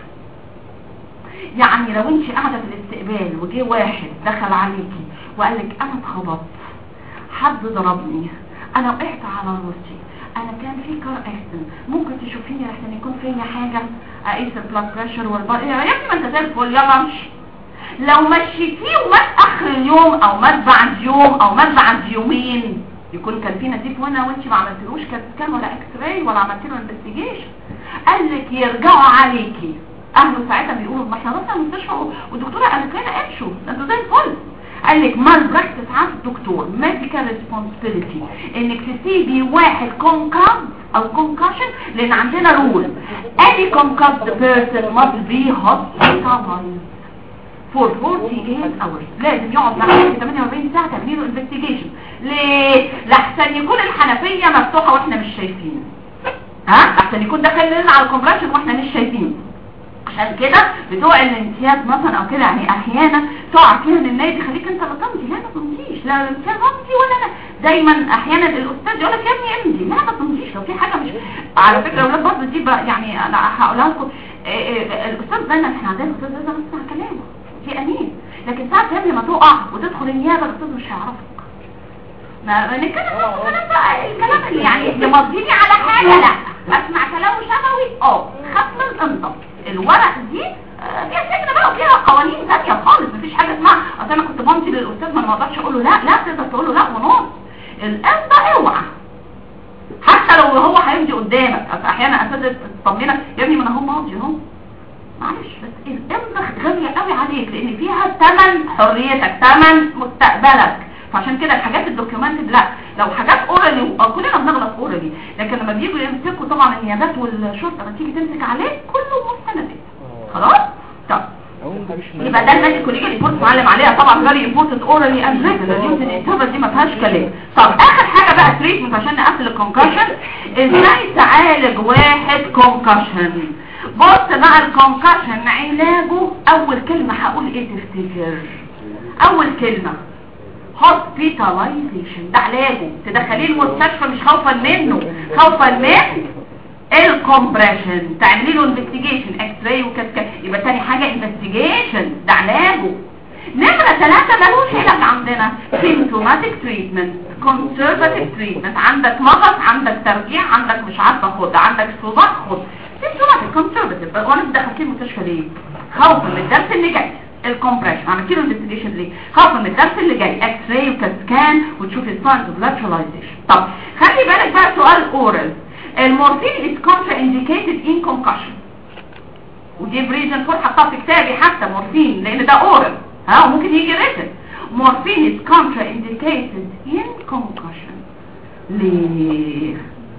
يعني لو انت قاعدة في الاستقبال وجه واحد دخل عليكي وقال لك انا اتخبطت حد ضربني انا وقعت على راسي انا كان في كار اكسن ممكن تشوفيني عشان يكون فيا حاجة اقيس البلاد بريشر والبار يا ابني ما انت زي الفل يلا امشي لو مشيتيه ومات اخر اليوم او مات بعد يوم او مات بعد يومين يكون كان في نزيف وانا وانت ما عملتلوش كات سكان ولا اكس راي ولا عملت له انفستيجيشن قال لك يرجعوا عليكي اهله ساعتها بيقولوا ما احنا رحنا المستشفى والدكتوره قالت لنا امشوا ده انتوا زي الفل قال لك مال براكتس عند الدكتور ميديكال ريسبونسبيلتي انك تسيبي واحد كونكاب او كونكشن لان عندنا رول any concussed person must be hospitalized for 48 hours لازم يقعد معاك 48 ساعه تعملي له انفستيجيشن ليه لحسن يكون الحنفيه مفتوحه واحنا مش شايفين ها لحسن يكون داخل لنا على الكومبريشن واحنا مش شايفين عشان كده بتوع الامتياز مثلا او كده يعني احيانا تقع فيها ان النادي خليك انت اللي تمضي لا ما تمضيش لا الامتياز امضي ولا انا دايما احيانا الاستاذ يقول لك يا ابني امضي لا ما تمضيش لو في حاجه مش على فكره الاولاد برضه دي بقى يعني انا هقولها لكم الاستاذ دايما احنا عندنا الاستاذ لازم نسمع كلامه في امين لكن ساعه يا ابني ما تقع وتدخل النيابه الاستاذ مش هيعرفك ما نتكلم الكلام بقى الكلام اللي يعني يمضيني على حاجه لا اسمع كلامه شفوي اه خصم الانضم الورق دي آه، فيها سجن بقى وفيها قوانين ثانيه خالص مفيش حاجه اسمها اصل انا كنت بمضي للاستاذ ما أنا ما اقدرش اقول له لا لا تقدر تقول له لا ونص الامضاء اوعى حتى لو هو هيمضي قدامك اصل احيانا اساتذه تطمنك يا ابني ما انا هو ماضي اهو معلش بس الامضاء غاليه قوي عليك لان فيها ثمن حريتك ثمن مستقبلك فعشان كده الحاجات الدوكيومنتد لا لو حاجات اورالي كلنا بنغلط اورالي لكن لما بييجوا يمسكوا طبعا النيابات والشرطه لما تيجي تمسك عليه كله مستندات خلاص طب يبقى ده الميديكال ليجال ريبورت معلم عليها طبعا فيري امبورتنت اورالي اند ريجولار يوزن انترفال دي ما فيهاش كلام طب اخر حاجه بقى تريتمنت عشان نقفل الكونكشن ازاي تعالج واحد كونكشن بص بقى الكونكشن علاجه اول كلمة هقول ايه تفتكر اول كلمة hospitalization ده علاجه تدخليه المستشفى مش خوفا منه خوفا من الكومبريشن تعملي له انفستيجيشن اكس راي وكذا يبقى تاني حاجة انفستيجيشن ده علاجه نمرة ثلاثة ملوش علاج عندنا symptomatic treatment conservative treatment عندك مغص عندك ترجيع عندك مش عارفة خد عندك صداع خد symptomatic conservative وانا دخلت المستشفى ليه خوفا من الدرس اللي جاي الكومبريشن عملت له انفستيجيشن ليه خوفا من الدرس اللي جاي اكس راي وكاسكان وتشوف الساينز اوف لاتراليزيشن طب خلي بالك بقى سؤال اورال المورفين is contraindicated in concussion ودي بريزن فور حطها في كتابي حتى مورفين لان ده اورال ها ممكن يجي ريتن مورفين is contraindicated in concussion ليه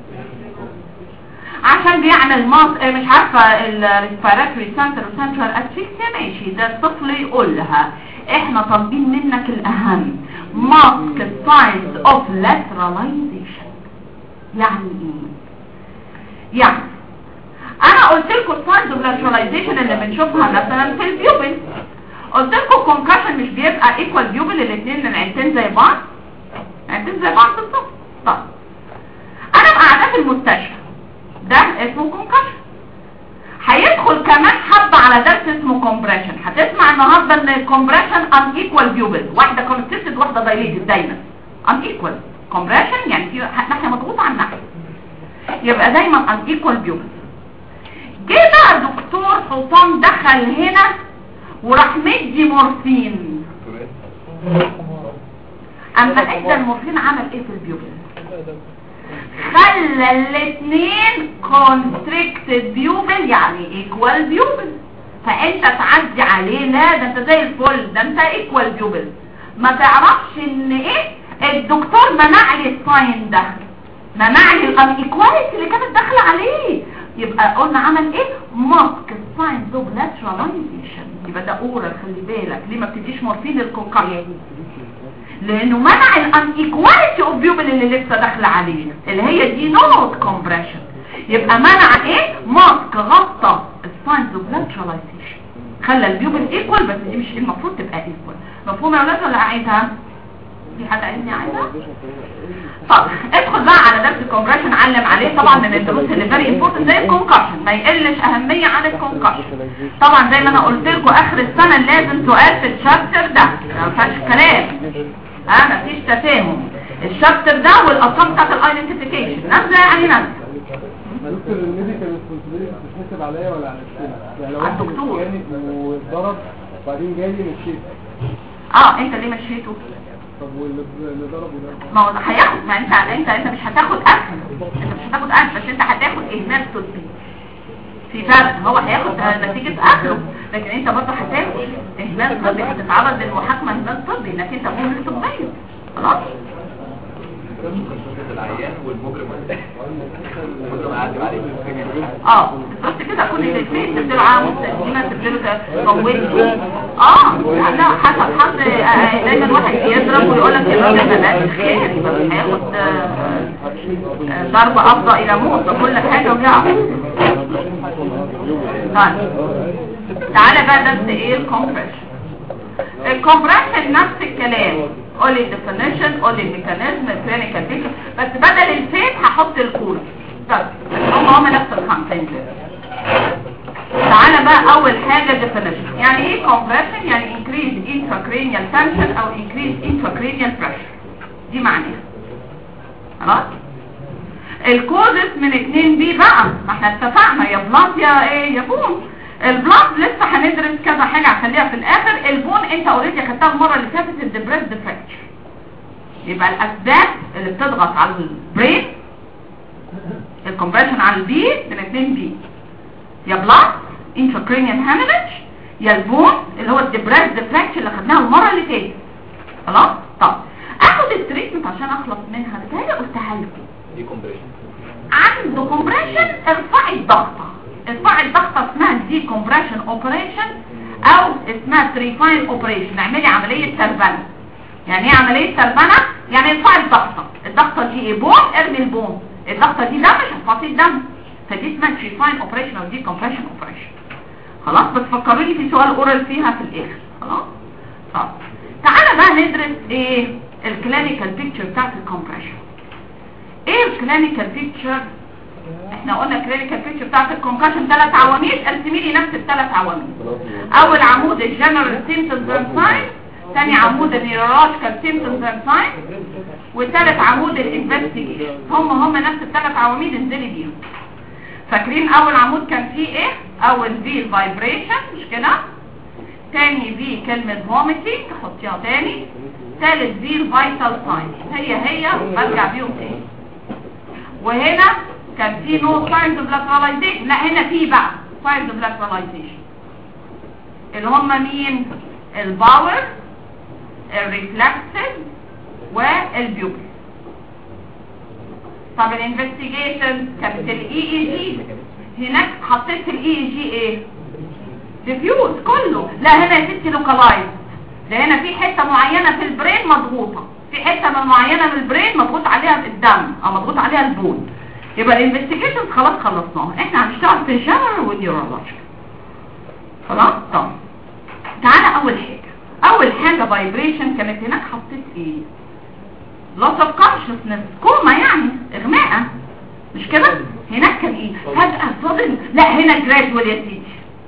عشان بيعمل ماس آه، مش عارفة الريسبيراتوري سنتر وسنترال اسفيكسيا ماشي ده الطفل يقول لها احنا طالبين منك الاهم ماسك ساينز اوف لاتراليزيشن يعني ايه يعني انا قلت لكم الساينز اوف لاتراليزيشن اللي بنشوفها مثلا في البيوبل قلت لكم كونكشن مش بيبقى ايكوال بيوبل الاثنين العينتين زي بعض عينتين زي بعض بالظبط طب انا قاعده في المستشفى ده اسمه كونكشن هيدخل كمان حبة على درس اسمه كومبريشن هتسمع النهارده ان الكومبريشن ان ايكوال بيوبل واحده كونستيتد واحده دايليتد دايما ان ايكوال كومبريشن يعني في ناحيه مضغوطه عن ناحيه يبقى دايما ان ايكوال بيوبل جه بقى دكتور حسام دخل هنا وراح مدي مورفين اما ادى المورفين عمل ايه في البيوبل خلى الاثنين كونستريكتد بيوبل يعني ايكوال بيوبل فانت تعدي عليه لا ده انت زي الفل ده انت ايكوال بيوبل ما تعرفش ان ايه الدكتور منع لي الساين ده منع لي الايكواليتي اللي كانت داخله عليه يبقى قلنا عمل ايه ماسك الساين دوب لاتراليزيشن يبقى ده اورال خلي بالك ليه ما بتديش مورفين للكوكايين لانه منع الانيكواليتي اوف بيوبل اللي لسه داخله عليه اللي هي دي نوت كومبريشن يبقى منع ايه ماسك غطى الساينز اوف لاتراليزيشن خلى البيوبل ايكوال بس دي مش المفروض تبقى ايكوال مفهوم يا ولاد ولا عايزها في حد عايزني عايزها طب ادخل بقى على درس الكومبريشن علم عليه طبعا من الدروس اللي فيري امبورتنت زي الكونكشن ما يقلش اهميه عن الكونكشن طبعا زي ما انا قلت لكم اخر السنه لازم سؤال في الشابتر ده ما فيهاش كلام اه مفيش تفاهم الشابتر ده والارقام بتاعت الايدنتيفيكيشن نازله يعني نازله دكتور الميديكال ريسبونسبيلتي بتتحسب عليا ولا على الشيء يعني لو على واحد الدكتور. جاني واتضرب وبعدين جالي مشيت اه انت ليه مشيته طب واللي اللي ضربه ده ما هو هياخد ما انت انت انت مش هتاخد اكل انت مش هتاخد اكل بس انت هتاخد اهمال طبي في فرق هو هياخد نتيجة اكله لكن انت برضه هتاخد اهمال طبي هتتعرض للمحاكمة اهمال طبي انك انت مهمل طبية خلاص العيان والمجرم المجرم قاعد عليه اه بس كده كل اللي فيه تبدل عام تقديمة تبدل موته اه لا حسب حد آه، دايما واحد يضرب ويقول لك يبقى ده بنات خير يبقى مش هياخد آه، آه، ضربة افضى الى موت كل حاجة وجعه طيب تعالى بقى درس ايه الكومبريشن الكومبريشن نفس الكلام قولي الديفينيشن قولي الميكانيزم الكلينيكال بيكتشر بس بدل الفيت هحط الكول طيب هم هم نفس الخمسين دول تعالى بقى اول حاجة definition يعني ايه compression يعني increase intracranial tension او increase intracranial pressure دي معناها خلاص الكوزس من 2 بي بقى ما احنا اتفقنا يا بلاد يا ايه يا بون البلاد لسه هندرس كذا حاجة هخليها في الاخر البون انت اوريدي خدتها المرة اللي فاتت الدبريس ديفكت يبقى الاسباب اللي بتضغط على البرين الكومبريشن على البي من 2 بي يا بلاد انتراكرينيال هاميلج يا البون اللي هو الدبريس ديفكت اللي خدناها المرة اللي فاتت خلاص طب اخد التريتمنت عشان اخلص منها بتهيألي قلتها لكم دي كومبريشن عنده كومبريشن ارفعي الضغطة ارفعي الضغطة اسمها دي كومبريشن اوبريشن او اسمها تريفاين اوبريشن اعملي عملية تربنة يعني ايه عملية تربنة يعني ارفعي الضغطة الضغطة دي ايه بون ارمي البون الضغطة دي دم مش هتفاصيل دم فدي اسمها تريفاين اوبريشن ودي كومبريشن اوبريشن خلاص بس فكروني في سؤال اورال فيها في الاخر خلاص طب تعالى بقى ندرس ايه الكلينيكال بيكتشر بتاعت الكومبريشن ايه الكلينيكال بيكتشر احنا قلنا الكلينيكال بيكتشر بتاعت الكومبريشن ثلاث عواميد ارسمي لي نفس الثلاث عواميد اول عمود الجنرال سيمبتومز اند ساينز ثاني عمود النيورولوجيكال سيمبتومز اند ساينز وثالث عمود الانفستيجيشن هم هم نفس الثلاث عواميد انزلي بيهم فاكرين اول عمود كان فيه ايه اول في الفايبريشن مش كده تاني في كلمة فوميتنج تحطيها تاني ثالث في الفيتال ساين هي هي برجع بيهم تاني وهنا كان في نو ساينز اوف لاتراليزيشن لا هنا في بقى ساينز اوف لاتراليزيشن اللي هم مين الباور الريفلكسز والبيوبل طب الانفستيجيشن كانت الاي اي جي هناك حطيت في الاي اي جي ايه ديفيوز كله لا هنا يا ستي لوكالايز ده هنا في حته معينه في البرين مضغوطه في حته من معينه من البرين مضغوط عليها الدم او مضغوط عليها البول يبقى الانفستيجيشن خلاص خلصناها احنا هنشتغل في الجنرال والنيورولوجي خلاص طب تعالى اول حاجه اول حاجه فايبريشن كانت هناك حطيت ايه loss of consciousness كوما يعني اغماء مش كده هناك كان ايه فجأة صدم لا هنا gradual يا سيدي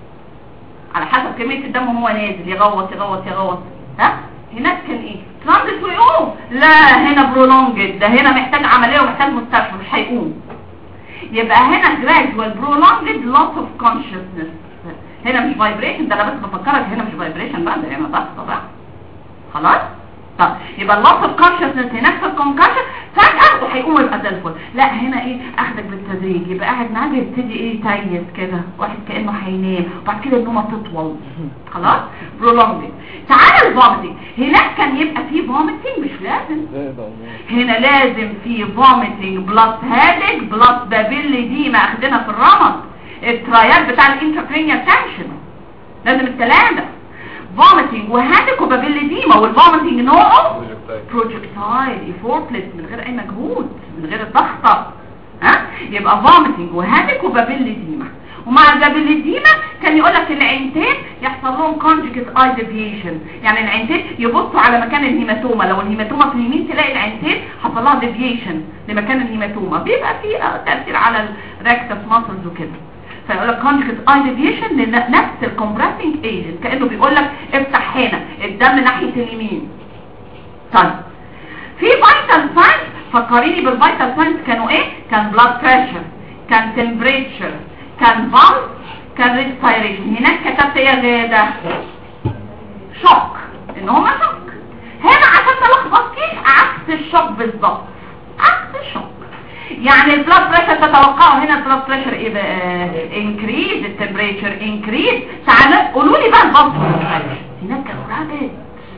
على حسب كمية الدم وهو نازل يغوط يغوط يغوط ها هناك كان ايه ترانزيت ويقوم لا هنا برولونجد ده هنا محتاج عملية ومحتاج مستشفى مش هيقوم يبقى هنا gradual prolonged loss of consciousness هنا مش vibration ده انا بس بفكرك هنا مش vibration بقى ده هنا ضغط بقى خلاص طب يبقى اللوس اوف كونشسنس هناك في الكونكشن فجأة وهيقوم يبقى زي الفل لا هنا ايه اخدك بالتدريج يبقى قاعد معاك يبتدي ايه تيس كده واحد كانه هينام وبعد كده النومه تطول خلاص برولونج تعالى الفوميتنج هناك كان يبقى فيه فوميتنج مش لازم هنا لازم في فوميتنج بلس هادك بلس بابيل دي ما اخدنا في الرمض الترايات بتاع الانتركرينيال تنشن لازم الثلاثه فوميتنج وهادك وبابيليديما والفوميتنج نوعه بروجكتايل ايفورتلس من غير اي مجهود من غير الضغطه ها يبقى فوميتنج وهادك وبابيليديما ومع البابيليديما كان يقول لك العينتين يحصل لهم كونجكت اي ديفيشن يعني العينتين يبصوا على مكان الهيماتوما لو الهيماتوما في اليمين تلاقي العينتين حصل لها ديفيشن لمكان الهيماتوما بيبقى فيه تاثير على الريكتس ماسلز وكده فيقول لك conjugate eye deviation لنفس الكومبريسنج ايجنت كانه بيقول لك افتح هنا الدم ناحيه اليمين طيب في فيتال ساينز فكريني بالفيتال ساينز كانوا ايه كان بلاد بريشر كان تمبريتشر كان فالس كان ريسبيريشن هناك كتبت ايه يا غاده شوك ان هما شوك هنا عشان ما لخبطكيش عكس الشوك بالظبط عكس الشوك يعني البلاد بريشر تتوقعوا هنا البلاد بريشر ايه بقى انكريز التمبريتشر انكريز تعالوا قولوا لي بقى البلس هناك كانوا رابد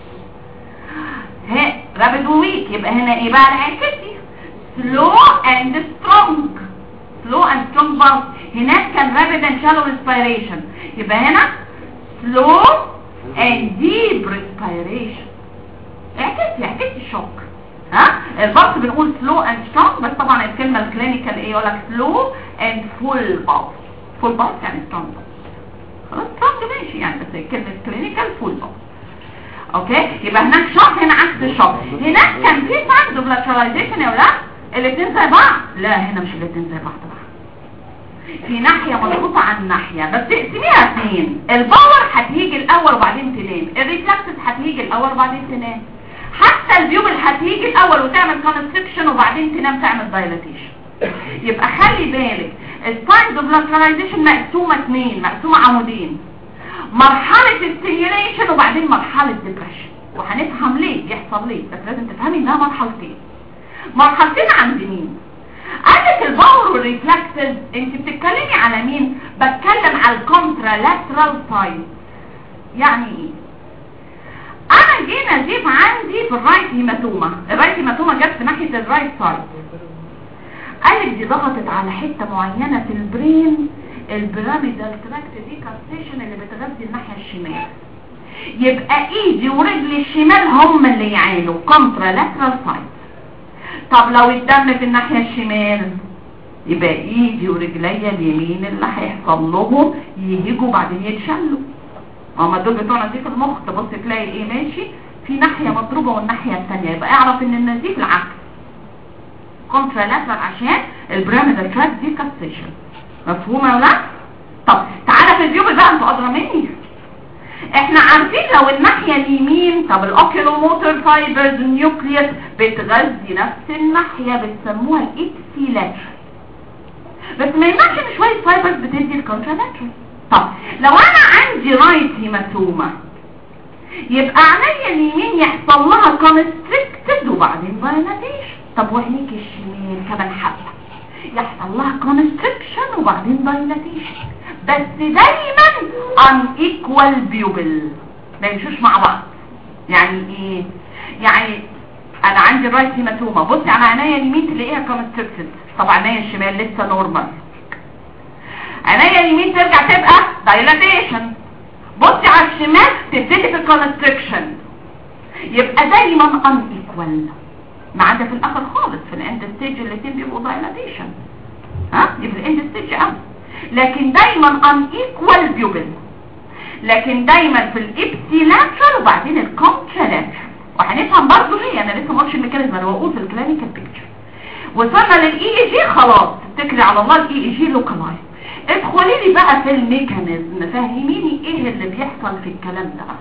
ها رابد وويك يبقى هنا ايه بقى العكسي سلو اند سترونج سلو اند سترونج بلس هناك كان رابد اند شالو ريسبيريشن يبقى هنا سلو اند ديب ريسبيريشن اعكسي اعكسي الشوك ها البلس بنقول سلو اند سترونج بس طبعا الكلمه الكلينيكال ايه يقول لك سلو اند فول بلس فول بلس يعني سترونج خلاص سترونج ماشي يعني بس كلمه كلينيكال فول بلس اوكي يبقى هناك شوك هنا عكس الشوك هناك كان في ساينز اوف لاتراليزيشن يا ولاد الاثنين زي بعض لا هنا مش الاثنين زي بعض بقى في ناحية مضغوطة عن ناحية بس تقسميها اثنين الباور هتيجي الاول وبعدين تنام الريفلكسز هتيجي الاول وبعدين تنام حتى البيوبل هتيجي الاول وتعمل كونستريكشن وبعدين تنام تعمل دايلاتيشن يبقى خلي بالك الساينز اوف لاتراليزيشن مقسومه اثنين مقسومه عمودين مرحله ستيميوليشن وبعدين مرحله ديبريشن وهنفهم ليه بيحصل ليه بس لازم تفهمي انها مرحلتين مرحلتين عند مين قالك الباور والريفلكسز انت بتتكلمي على مين بتكلم على الكونترالاترال سايد يعني ايه انا جينا اجيب عندي في الرايت هيماتوما الرايت هيماتوما جت في ناحيه الرايت سايد قالك دي ضغطت على حته معينه في البرين البيراميدال تراكت دي كارتيشن اللي بتغذي الناحيه الشمال يبقى ايدي ورجلي الشمال هم اللي يعانوا كونترالاترال سايد طب لو الدم في الناحيه الشمال يبقى ايدي ورجليا اليمين اللي هيحصل لهم يهيجوا وبعدين يتشلوا هما دول بتوع نزيف المخ تبص تلاقي ايه ماشي في ناحية مضروبة والناحية الثانية يبقى اعرف ان النزيف العكس كونترالاترال عشان البراميدال تراك دي كاستيشن مفهومة ولا لا؟ طب تعالى في الفيو بقى انتوا ادرى مني احنا عارفين لو الناحية اليمين طب الاوكيلوموتور فايبرز النيوكليوس بتغذي نفس الناحية بتسموها الابسيلاترال بس ما يمنعش ان شوية فايبرز بتدي الكونترالاترال طب لو انا عندي رايت هيماتوما يبقى عينيا اليمين يحصل لها كونستريكتد وبعدين دايلاتيشن طب وعينيك الشمال كمان حبه يحصل لها كونستريكشن وبعدين دايلاتيشن بس دايما ان ايكوال بيوبل ما يمشوش مع بعض يعني ايه يعني انا عندي الرايت هيماتوما بصي على عينيا اليمين تلاقيها كونستريكتد طب عينيا الشمال لسه نورمال عينيا اليمين ترجع تبقى دايلاتيشن بصي على الشمال تبتدي في الكونستريكشن يبقى دايما ان ايكوال ما عدا في الاخر خالص في الاند ستيج الاثنين بيبقوا دايلاتيشن ها يبقى الاند ستيج اه لكن دايما ان ايكوال بيوبل لكن دايما في الابسيلاترال وبعدين الكونترالاترال وهنفهم برضه ليه انا لسه ما قلتش الميكانيزم انا بقول في الكلينيكال بيكتشر وصلنا للاي اي جي خلاص اتكلي على الله الاي اي جي لوكالايز ادخلي لي بقى في الميكانيزم فهميني ايه اللي بيحصل في الكلام ده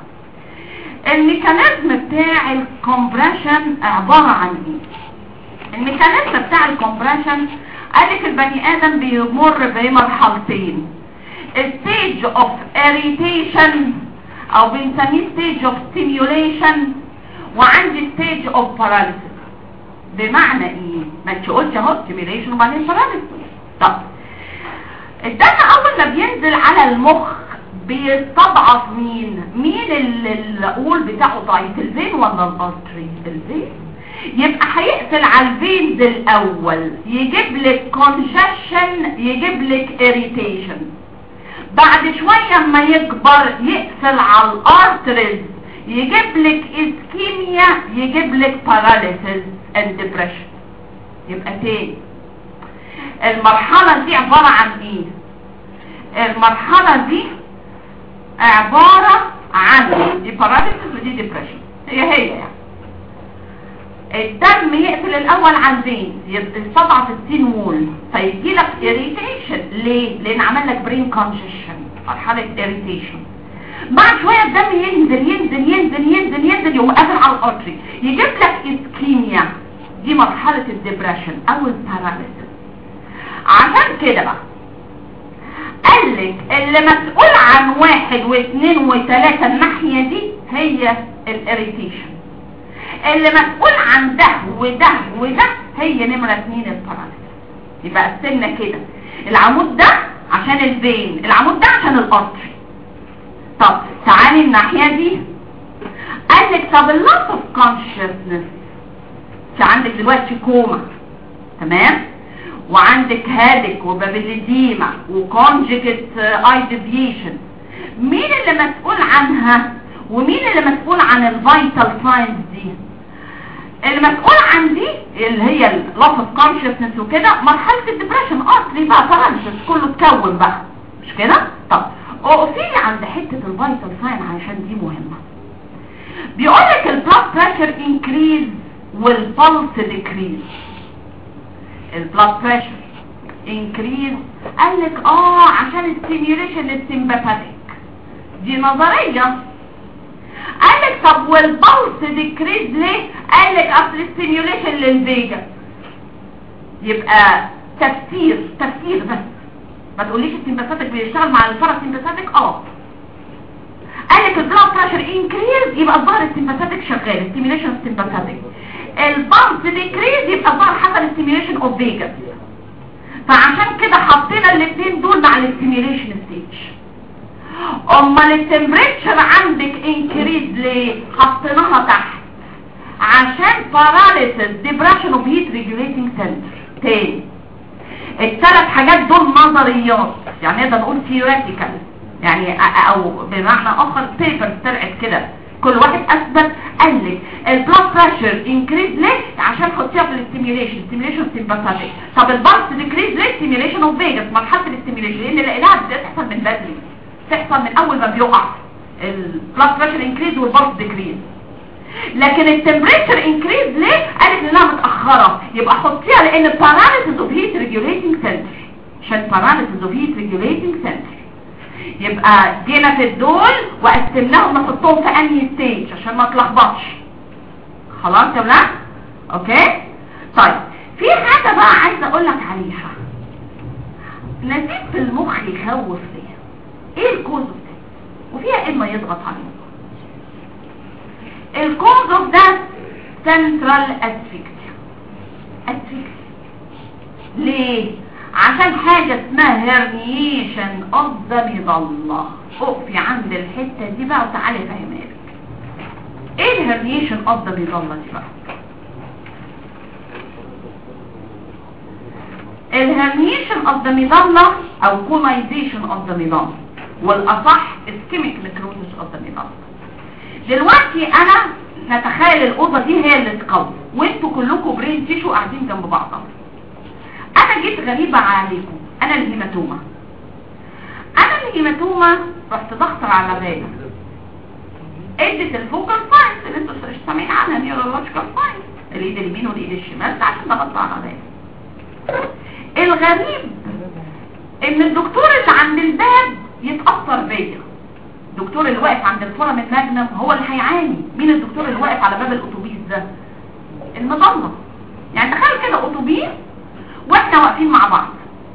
الميكانيزم بتاع الكومبريشن عبارة عن ايه الميكانيزم بتاع الكومبريشن قالك البني ادم بيمر بمرحلتين stage of irritation او بنسميه stage of stimulation وعندي stage of paralysis بمعنى ايه ما انت قلت اهو stimulation وبعدين paralysis طب الدم اول ما بينزل على المخ بيستضعف مين مين اللي الاقول بتاعه ضعيف الفين ولا الارتري الفين يبقى هيقفل على الفينز الاول يجيب لك كونجكشن يجيب لك اريتيشن بعد شويه اما يكبر يقفل على الارتريز يجيب لك اسكيميا يجيب لك باراليسيس اند ديبريشن يبقى تاني المرحله دي عباره عن ايه المرحله دي عبارة عن دي باراليسيس ودي ديبريشن هي هي يعني الدم يقفل الاول على الفين يستضعف السين وول فيجي لك اريتيشن ليه لان عمل لك برين كونجيشن مرحله اريتيشن بعد شويه الدم ينزل ينزل ينزل ينزل ينزل يقوم قافل على الارتري يجيب لك اسكيميا دي مرحله الديبريشن او الباراليسيس عشان كده بقى قال لك اللي مسؤول عن واحد واثنين وثلاثة الناحية دي هي الاريتيشن اللي مسؤول عن ده وده وده هي نمرة اثنين الباراليس يبقى قسمنا كده العمود ده عشان الفين العمود ده عشان الارتري طب تعالي الناحية دي قال لك طب اللوس اوف كونشسنس في عندك دلوقتي كوما تمام وعندك هادك وبابليديما وكونجكت اي ديفيشن مين اللي مسؤول عنها ومين اللي مسؤول عن الفيتال ساينز دي المسؤول عن دي اللي هي اللوس اوف كونشسنس وكده مرحله الدبريشن ارتري بقى باراليسيس كله اتكون بقى مش كده طب اقفي عند حته الفيتال ساين عشان دي مهمه بيقول لك البلاد بريشر انكريز والبلس ديكريز البلاد بريشر انكريز قال لك اه عشان الستيميوليشن للسمباثيك دي نظريه قال لك طب والبلس ديكريز ليه قال لك اصل الستيميوليشن للفيجا يبقى تفسير تفسير بس ما تقوليش السمباثيك بيشتغل مع الباراسمباثيك اه قال لك البلاد بريشر انكريز يبقى الظاهر السمباثيك شغال ستيميوليشن سمباثيك البلس ديكريز يبقى الظاهر حصل ستيميوليشن اوف فيجا فعشان كده حطينا الاثنين دول مع الستيميوليشن ستيج امال التمبريتشر عندك انكريز ليه حطيناها تحت عشان باراليسيس ديبريشن اوف هيت ريجوليتنج سنتر تاني الثلاث حاجات دول نظريات يعني نقدر نقول ثيوريتيكال يعني او بمعنى اخر بيبر طلعت كده كل واحد اثبت قال لك البلاد بريشر انكريز ليه عشان حطيها في الاستيميوليشن ستيميوليشن سيمباثيك طب البلس ديكريز ليه ستيميوليشن اوف فيجاس مرحله الاستيميوليشن لان لقيناها بتحصل من بدري تحصل من اول ما بيقع البلاد بريشر انكريز والبلس ديكريز لكن التمبريتشر انكريز ليه قالت انها متاخره يبقى حطيها لان باراليسيس اوف هيت ريجوليتنج سنتر عشان باراليسيس اوف هيت ريجوليتنج سنتر يبقى جينا في الدول وقسمناهم نحطهم في انهي ستيج عشان ما تلخبطش خلاص يا ولاد اوكي طيب في حاجه بقى عايزه اقول لك عليها نزيد في المخ يخوف فيها ايه الكوز اوف ده وفيها اما يضغط عليه الكوز اوف ده سنترال اسفيكسيا اسفيكسيا ليه عشان حاجة اسمها هرنيشن اوف ذا مظلة اقفي عند الحتة دي بقى وتعالي فهمها لك ايه الهرنيشن اوف ذا مظلة دي بقى الهرنيشن اوف ذا مظلة او كومايزيشن اوف ذا مظلة والاصح اسكيميك نكروزس اوف ذا مظلة دلوقتي انا نتخيل الاوضه دي هي اللي تقوم وانتوا كلكم برين تيشو قاعدين جنب بعض انا جيت غريبه عليكم انا الهيماتوما انا الهيماتوما رحت ضغط على الغايه ادت الفوكال ساينس اللي انتوا مش سامعين عنها نيورولوجيكال ساينس الايد اليمين والايد الشمال عشان ضغطت على الغايه الغريب ان الدكتور اللي عند الباب يتاثر بيا الدكتور اللي واقف عند الفورم الماجنم هو اللي هيعاني مين الدكتور اللي واقف على باب الاتوبيس ده المظله يعني تخيل كده اتوبيس واحنا واقفين مع بعض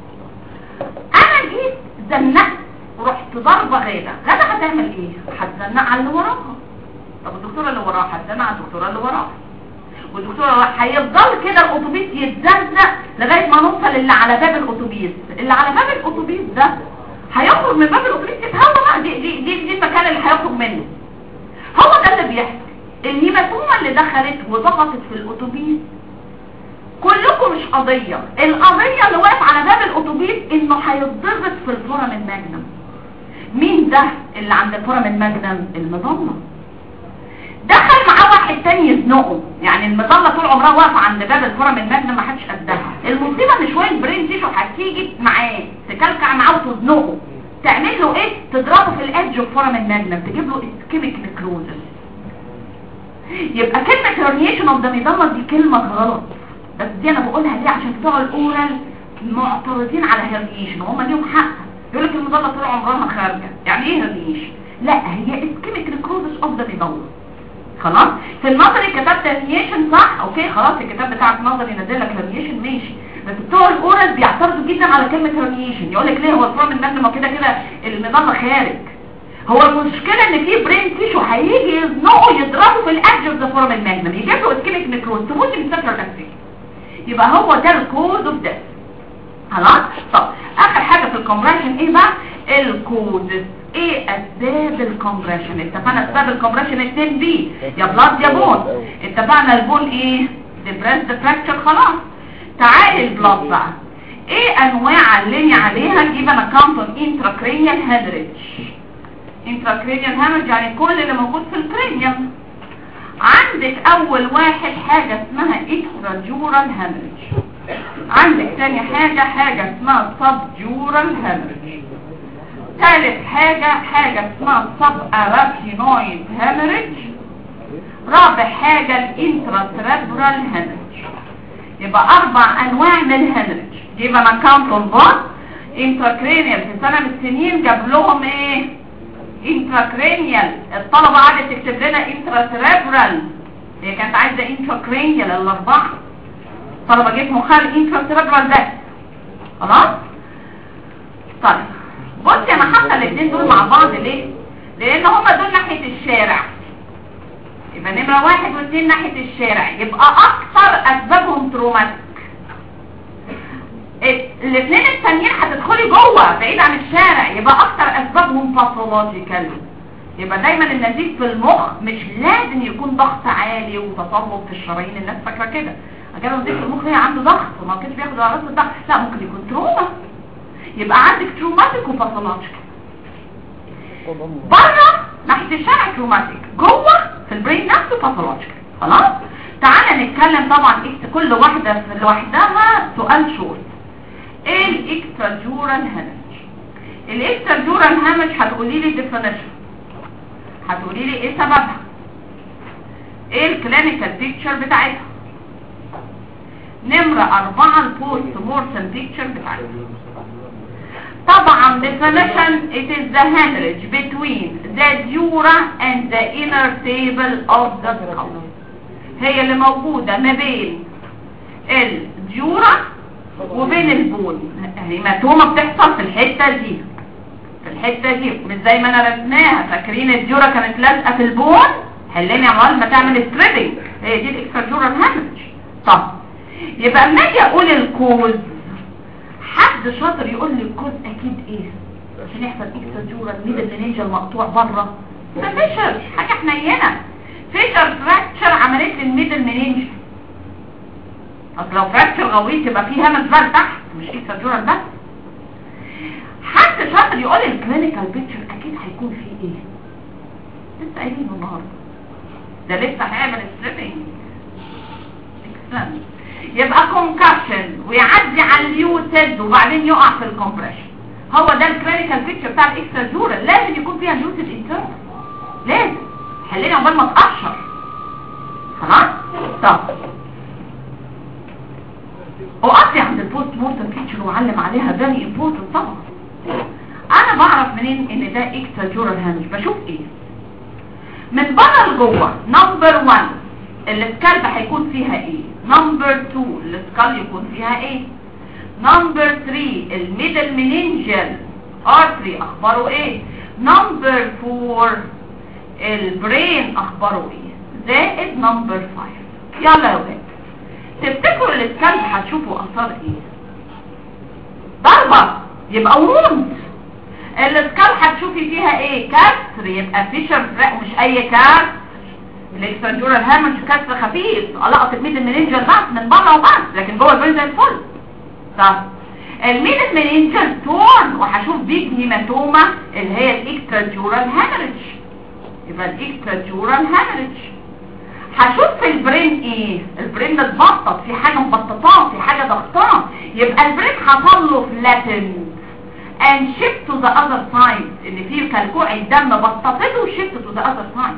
انا جيت زنقت ورحت ضربه غاده غاده هتعمل ايه هتزنق على اللي وراها طب الدكتوره اللي وراها هتزنق على الدكتوره اللي وراها والدكتوره هيفضل كده الاتوبيس يتزنق لغايه ما نوصل اللي على باب الاتوبيس اللي على باب الاتوبيس ده هيخرج من باب الاتوبيس يتهوى بقى دي دي دي, دي المكان اللي هيخرج منه هو ده اللي بيحصل الهيماتومه اللي دخلت وضغطت في الاتوبيس كلكم مش قضية القضية اللي واقف على باب الاتوبيس انه هيتضغط في الفورم الماجنم مين ده اللي عند الفورم الماجنم المظلة دخل معاه واحد تاني يزنقه يعني المظلة طول عمرها واقفة عند باب الفورم الماجنم ما حدش قدها المصيبة ان شوية برين تيشو هتيجي معاه تكلكع معاه وتزنقه تعمل له ايه تضربه في الادج الفورم الماجنم تجيب له اسكيميك نكروزس يبقى كلمة herniation of the medulla دي كلمة غلط بس دي انا بقولها ليه عشان بتوع الاورال معترضين على هيرنيشن وهم ليهم حق يقول لك المظله طول عمرها خارجه يعني ايه هيرنيشن لا هي اسكيميك نكروزس اوف ذا مظله خلاص في النظري كتبت هيرنيشن صح اوكي خلاص الكتاب بتاعك نظري نزل لك هيرنيشن ماشي بس بتوع الاورال بيعترضوا جدا على كلمه هيرنيشن يقول لك ليه هو الفورم الماجنم كده كده المظله خارج هو المشكلة ان في برين تيشو هيجي يزنقه يضربه في الادج اوف ذا فورم الماجنم يجيب له اسكيميك نكروز تموت من سكر تكسيك يبقى هو ده الكود اوف ديث خلاص طب اخر حاجه في الكومبريشن ايه بقى الكود ايه اسباب الكومبريشن اتفقنا اسباب الكومبريشن اتنين بي يا بلاد يا بون اتفقنا البون ايه ديبريس فراكتشر خلاص تعالي البلاد بقى ايه انواع اللي عليها جيب انا كاونت انتراكرينيال هيدريج انتراكرينيال هيدريج يعني كل اللي موجود في الكرينيوم عندك اول واحد حاجة اسمها اكستراجورال هامرج عندك تاني حاجة حاجة اسمها سبجورال هامرج ثالث حاجة حاجة اسمها سب ارابينويد هامرج رابع حاجة الانتراترابرال هامرج يبقى اربع انواع من الهامرج يبقى انا كاونت اون بون انتراكرينيال في سنة من السنين جاب لهم ايه intracranial الطلبة قعدت تكتب لنا intracerebral هي كانت عايزة intracranial الاربعة الطلبة جيت مخال intracerebral بس خلاص طيب بصي انا حاطه الاثنين دول مع بعض ليه لان هما دول ناحية الشارع يبقى نمرة واحد واثنين ناحية الشارع يبقى اكثر اسبابهم تروماتيك الاثنين التانيين هتدخلي جوه بعيد عن الشارع يبقى اكتر اسبابهم باثولوجيكال يبقى دايما النزيف في المخ مش لازم يكون ضغط عالي وتصلب في الشرايين الناس فاكره كده اجل نزيف في المخ هي عنده ضغط وما كانش بياخد اعراض الضغط لا ممكن يكون تروما يبقى عندك تروماتيك وباثولوجيكال بره ناحيه الشارع تروماتيك جوه في البرين نفسه باثولوجيكال خلاص تعالى نتكلم طبعا إكس- كل واحدة في لوحدها سؤال شورت ايه الاكسترا جورال هامج الاكسترا جورال هامج هتقولي لي ديفينيشن هتقولي لي ايه سببها ايه الكلينيكال بيكتشر بتاعتها نمرة أربعة البوست مورتم بيكتشر بتاعتها طبعا definition it is the hemorrhage between the dura and the inner table of the skull هي اللي موجودة ما بين الديورا وبين البون هيماتومة بتحصل في الحتة دي في الحتة دي مش زي ما انا رسماها فاكرين الديورا كانت لازقة في البون حلاني عمال ما تعمل ستريبنج هي دي الاكسترا جورال هامج طب يبقى اما اجي اقول الكوز حد شاطر يقول لي الكوز اكيد ايه عشان يحصل اكسترا جورال ميدل نينجا المقطوع بره ده فيشر حاجه حنينه فيشر فراكتشر عملت لي الميدل منينجا اصل لو فراكتشر غويط يبقى فيه همس بقى تحت مش اكسترا جورال بس حد شاطر يقول لي الكلينيكال بيكتشر اكيد هيكون فيه ايه لسه قايلينه النهارده ده لسه هيعمل ستريبنج يبقى كونكشن ويعدي على اليوتد وبعدين يقع في الكومبريشن هو ده الكلينيكال بيكتشر بتاع الاكسترا جورال لازم يكون فيها اليوتد انترنال لازم حلينا عقبال ما تقشر خلاص طب اقضي عند البوست مورتم بيكتشر واعلم عليها فيري امبورتنت طبعا انا بعرف منين ان ده اكسترا جورال هامج بشوف ايه من بره لجوه نمبر 1 السكالب هيكون فيها ايه نمبر 2 السكال يكون فيها ايه نمبر 3 الميدل منينجل ارتري اخباره ايه نمبر 4 البرين اخباره ايه زائد نمبر 5 يلا يا ولاد تفتكروا السكالب هتشوفوا اثار ايه ضربة يبقى ووند السكال هتشوفي فيها ايه كسر يبقى فيشر فرق مش اي كسر الاكستنجورال هامج كسر خفيف لقط الميدل منينجل بس من بره وبس لكن جوه البرين زي الفل طب الميدل منينجل تورن وهشوف بيج هيماتوما اللي هي الاكستنجورال هامج يبقى الاكستنجورال هامج هشوف في البرين ايه البرين متبطط في حاجه مبططاه في حاجه ضغطاه يبقى البرين حصل له فلاتن and shift to the other side ان في كلكوع الدم بططته shift to the other side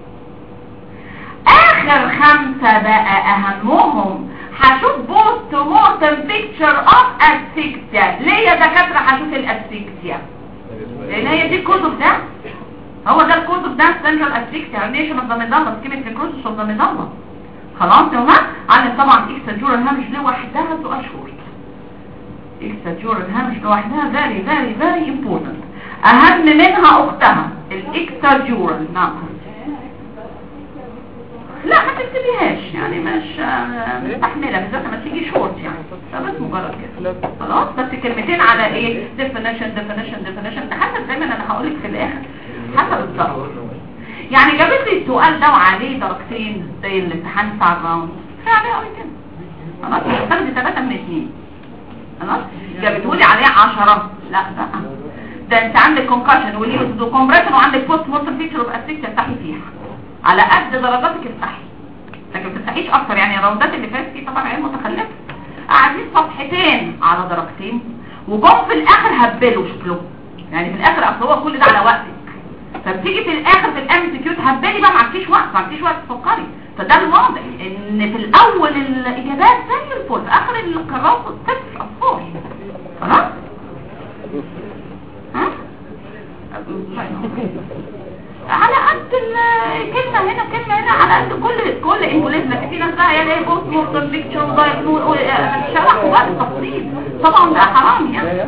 اخر خمسة بقى اهمهم هشوف بوست مورتم بيكتشر اوف اسفيكسيا ليه يا دكاترة هشوف الاسفيكسيا لان هي دي الكتب ده هو ده الكتب ده سنترال اسفيكسيا هرنيشن اوف ذا ميدالا سكيميك نيكروسس اوف ذا ميدالا خلاص يا ولاد عندك طبعا اكستاجورال هامش لوحدها سؤال شورت اكستاجورال هامش لوحدها very very very important اهم منها اختها الاكستاجورال نعم لا ما تكتبيهاش يعني مش آه، مستحمله بالذات لما تيجي شورت يعني ده بس مجرد كده خلاص بس كلمتين على ايه definition definition definition ده حسب دايما انا هقولك في الاخر حسب الضرب يعني جابت لي السؤال ده وعليه درجتين زي الامتحان بتاع الراوند فعليه قوي كده خلاص هتاخدي ثلاثة من اثنين خلاص جابتهولي عليه عشرة لا ده ده انت عندك كونكشن وليه كومبريشن وعندك بوست مورتم فيتشر اوف اسفيكسيا تفتحي فيها على قد درجاتك افتحي لكن ما تفتحيش اكتر يعني الراوندات اللي فاتت دي طبعا عين متخلفه قاعدين صفحتين على درجتين وجم في الاخر هبلوا شكلهم يعني في الاخر اصل هو كل ده على وقتك فبتيجي في الاخر في الام سي كيو تهبلي بقى ما عندكيش وقت ما عندكيش وقت تفكري فده الواضح ان في الاول الاجابات زي الفل في اخر الكراسه صفر اصفار خلاص ها الله ينور. على قد الكلمة هنا كلمة هنا على قد كل كل انجليزم في ناس بقى يا ليه بوست مورتم بيكتشر ودايجنوز شرحوا بقى التفصيل طبعا ده حرام يعني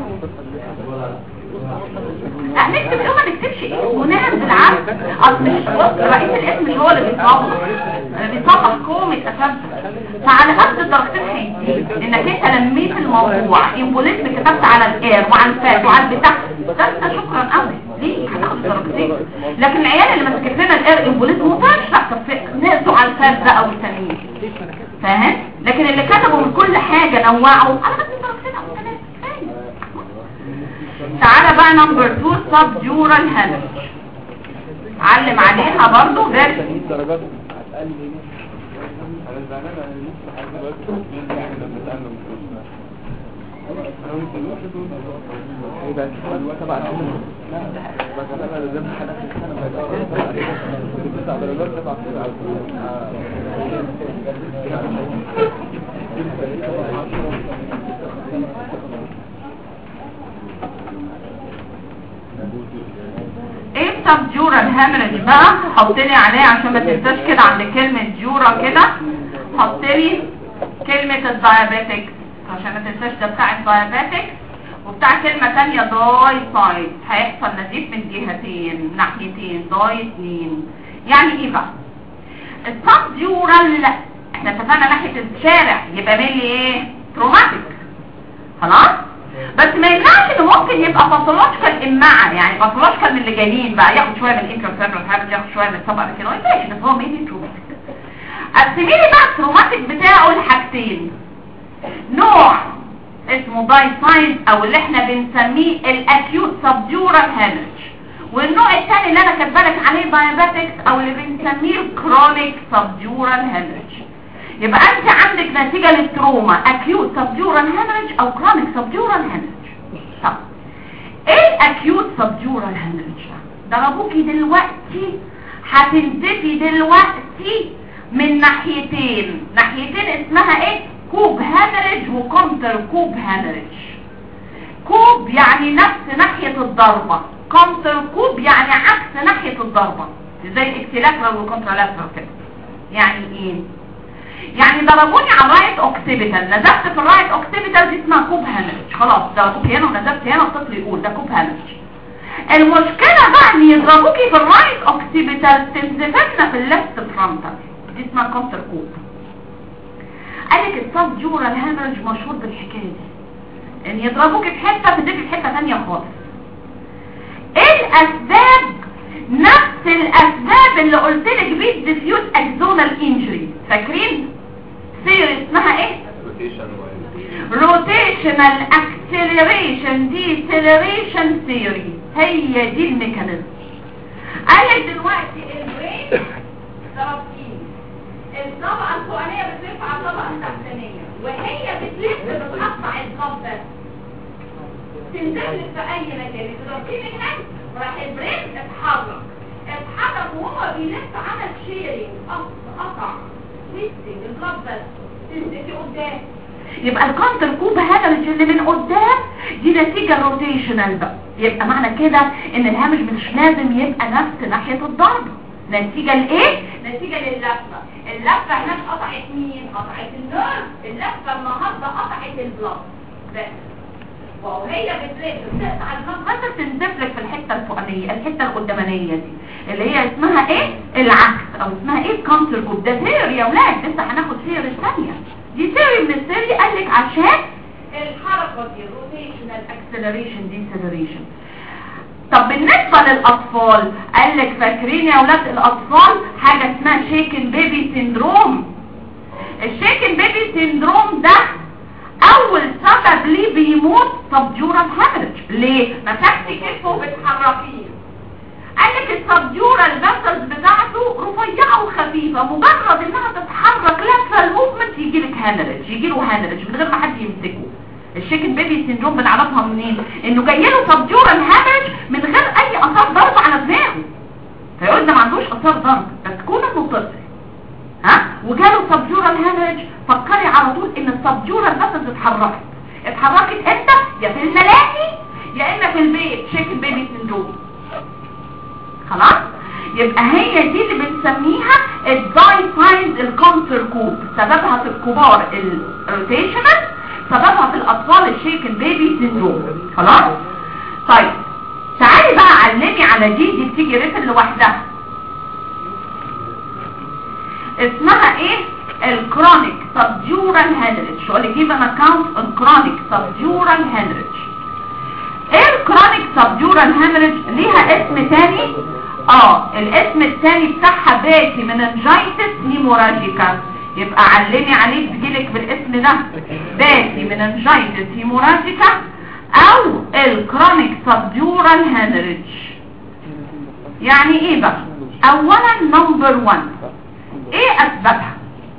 لا نكتب ايه ما نكتبش ايه ونعم بالعكس اصل مش بص رئيس الاسم مش هو اللي بيصور بيصور كومة اساسا فعلى قد الدرجتين هيديك انك انت لميت الموضوع امبوليزم كتبت على الاير وعلى الفات وعلى البتاع ده انت شكرا قوي ليه هتاخد درجتين لكن العيال اللي مسكت لنا الاير امبوليزم ما فيهاش نقصوا على الفات ده او التانيين فاهم لكن اللي كتبوا من كل حاجه نوعوا على قد الدرجتين او ثلاثه كفايه تعالى بقى نمبر 2 سب ديورال هامش علم عليها برضو غير درجات انا زعلان انا لسه لحد دلوقتي بيجي يعني لما اتعلم يبقى تبع بس انا لازم حد تسع درجات تبع ايه سبجورال هامرج بقى حط لي عليه عشان ما تنساش كده عند كلمة جورا كده حط لي كلمة الدايابيتكس عشان ما تنساش ده بتاع الدايابيتكس وبتاع كلمة تانية داي سايد هيحصل نزيف من جهتين ناحيتين داي اتنين يعني ايه بقى السبجورال احنا اتفقنا ناحية الشارع يبقى مين ايه تروماتيك خلاص بس ما يمنعش انه ممكن يبقى باثولوجيكال امعه يعني باثولوجيكال من اللي جايين بقى ياخد شويه من الانترسيرنال هابت ياخد شويه من السبق الكينوي ماشي بس هو ميني تروماتيك قسمي لي بقى التروماتيك بتاعه لحاجتين نوع اسمه داي ساينز او اللي احنا بنسميه الاكيوت سبديورال هامج والنوع الثاني اللي انا كاتبالك عليه دايابيتكس او اللي بنسميه الكرونيك سبديورال هامج يبقى انت عندك نتيجة للتروما اكيوت سبديورال هامج او كرونيك سبديورال هامج طب ايه الاكيوت سبديورال هامج ضربوكي دلوقتي هتنزفي دلوقتي من ناحيتين ناحيتين اسمها ايه كوب هامرج وكونتر كوب هامرج كوب يعني نفس ناحية الضربة كونتر كوب يعني عكس ناحية الضربة زي الاكتلاترال والكونترالاترال كده يعني ايه يعني ضربوني على الرايت اوكسيبيتال نزفت في الرايت اوكسيبيتال دي اسمها كوب هامرج خلاص ضربوك هنا ونزفت هنا الطفل يقول ده كوب هامرج المشكلة بقى ان يضربوكي في الرايت اوكسيبيتال تنزفتنا في الليفت فرونتال دي اسمها كونتر كوب قالك السب جورال هامرج مشهور بالحكاية دي ان يضربوكي في حتة تديكي في حتة تانية خالص ايه الاسباب نفس الاسباب اللي قلت لك بيه ديفيوز اكزونال انجري فاكرين سير اسمها ايه روتيشنال اكسلريشن ديسلريشن ثيوري هي دي الميكانيزم قال لك دلوقتي البرين ضربتين الطبقه الفوقانيه بتلف على الطبقه التحتانيه وهي بتلف بتقطع القبضه تنزل في اي مكان تضربتين هناك راح البرين اتحرك اتحرك وهو بيلف عمل شيرنج قطع ويستنج البلاد بس تنزل قدام يبقى الكونتر كوب هذا اللي من قدام دي نتيجة روتيشنال بقى يبقى معنى كده ان الهامش مش لازم يبقى نفس ناحية الضرب نتيجة لايه؟ نتيجة لللفة اللفة هناك قطعت مين؟ قطعت النيرف اللفة النهاردة قطعت البلاد بس وهي بتلف بتقطع البلاد بس تنزفلك في الحتة الفوقانية الحتة القدامانية دي اللي هي اسمها ايه؟ العكس او اسمها ايه الكونتر كوب ده ثيوري يا ولاد لسه هناخد ثيوري ثانية دي ثيوري من الثيوري قال لك عشان الحركة دي روتيشنال اكسلريشن ديسلريشن طب بالنسبة للأطفال قال لك فاكرين يا ولاد الأطفال حاجة اسمها شيكن بيبي سيندروم الشيكن بيبي سيندروم ده أول سبب ليه بيموت سبجورال هامرج ليه؟ مسكتي كتفه وبتحركيه قال لك السبجورال فاسلز بتاعته رفيعة وخفيفة مجرد انها تتحرك لفة الموفمنت يجي لك هامرج يجي له هامرج من غير ما حد يمسكه الشيكن بيبي سيندروم بنعرفها منين انه جاي له سبجورال هامرج من غير اي اثار ضرب على دماغه فيقول ده ما عندوش اثار ضرب بس كون انه طفل ها وجاله سبجورال هامرج فكري على طول ان السبجورال فاسلز اتحركت اتحركت امتى يا في الملاهي يا اما في البيت شيكن بيبي سيندروم خلاص يبقى هي دي اللي بنسميها الداي ساينز الكونتر كوب سببها في الكبار الروتيشنال سببها في الاطفال الشيكن بيبي سيندروم خلاص طيب تعالي بقى علمي على دي دي بتيجي ريفل لوحدها اسمها ايه الكرونيك سبجورال هنريج شو اللي جيب انا كاونت الكرونيك سبجورال هنريج ايه الكرونيك سبجورال هنريج ليها اسم تاني اه الاسم التاني بتاعها باتي مننجايتس هيموراجيكا يبقى علمي عليه تجيلك بالاسم ده باتي مننجايتس هيموراجيكا او الكرونيك سبجورال هنريج يعني ايه بقى اولا نمبر 1 ايه اسبابها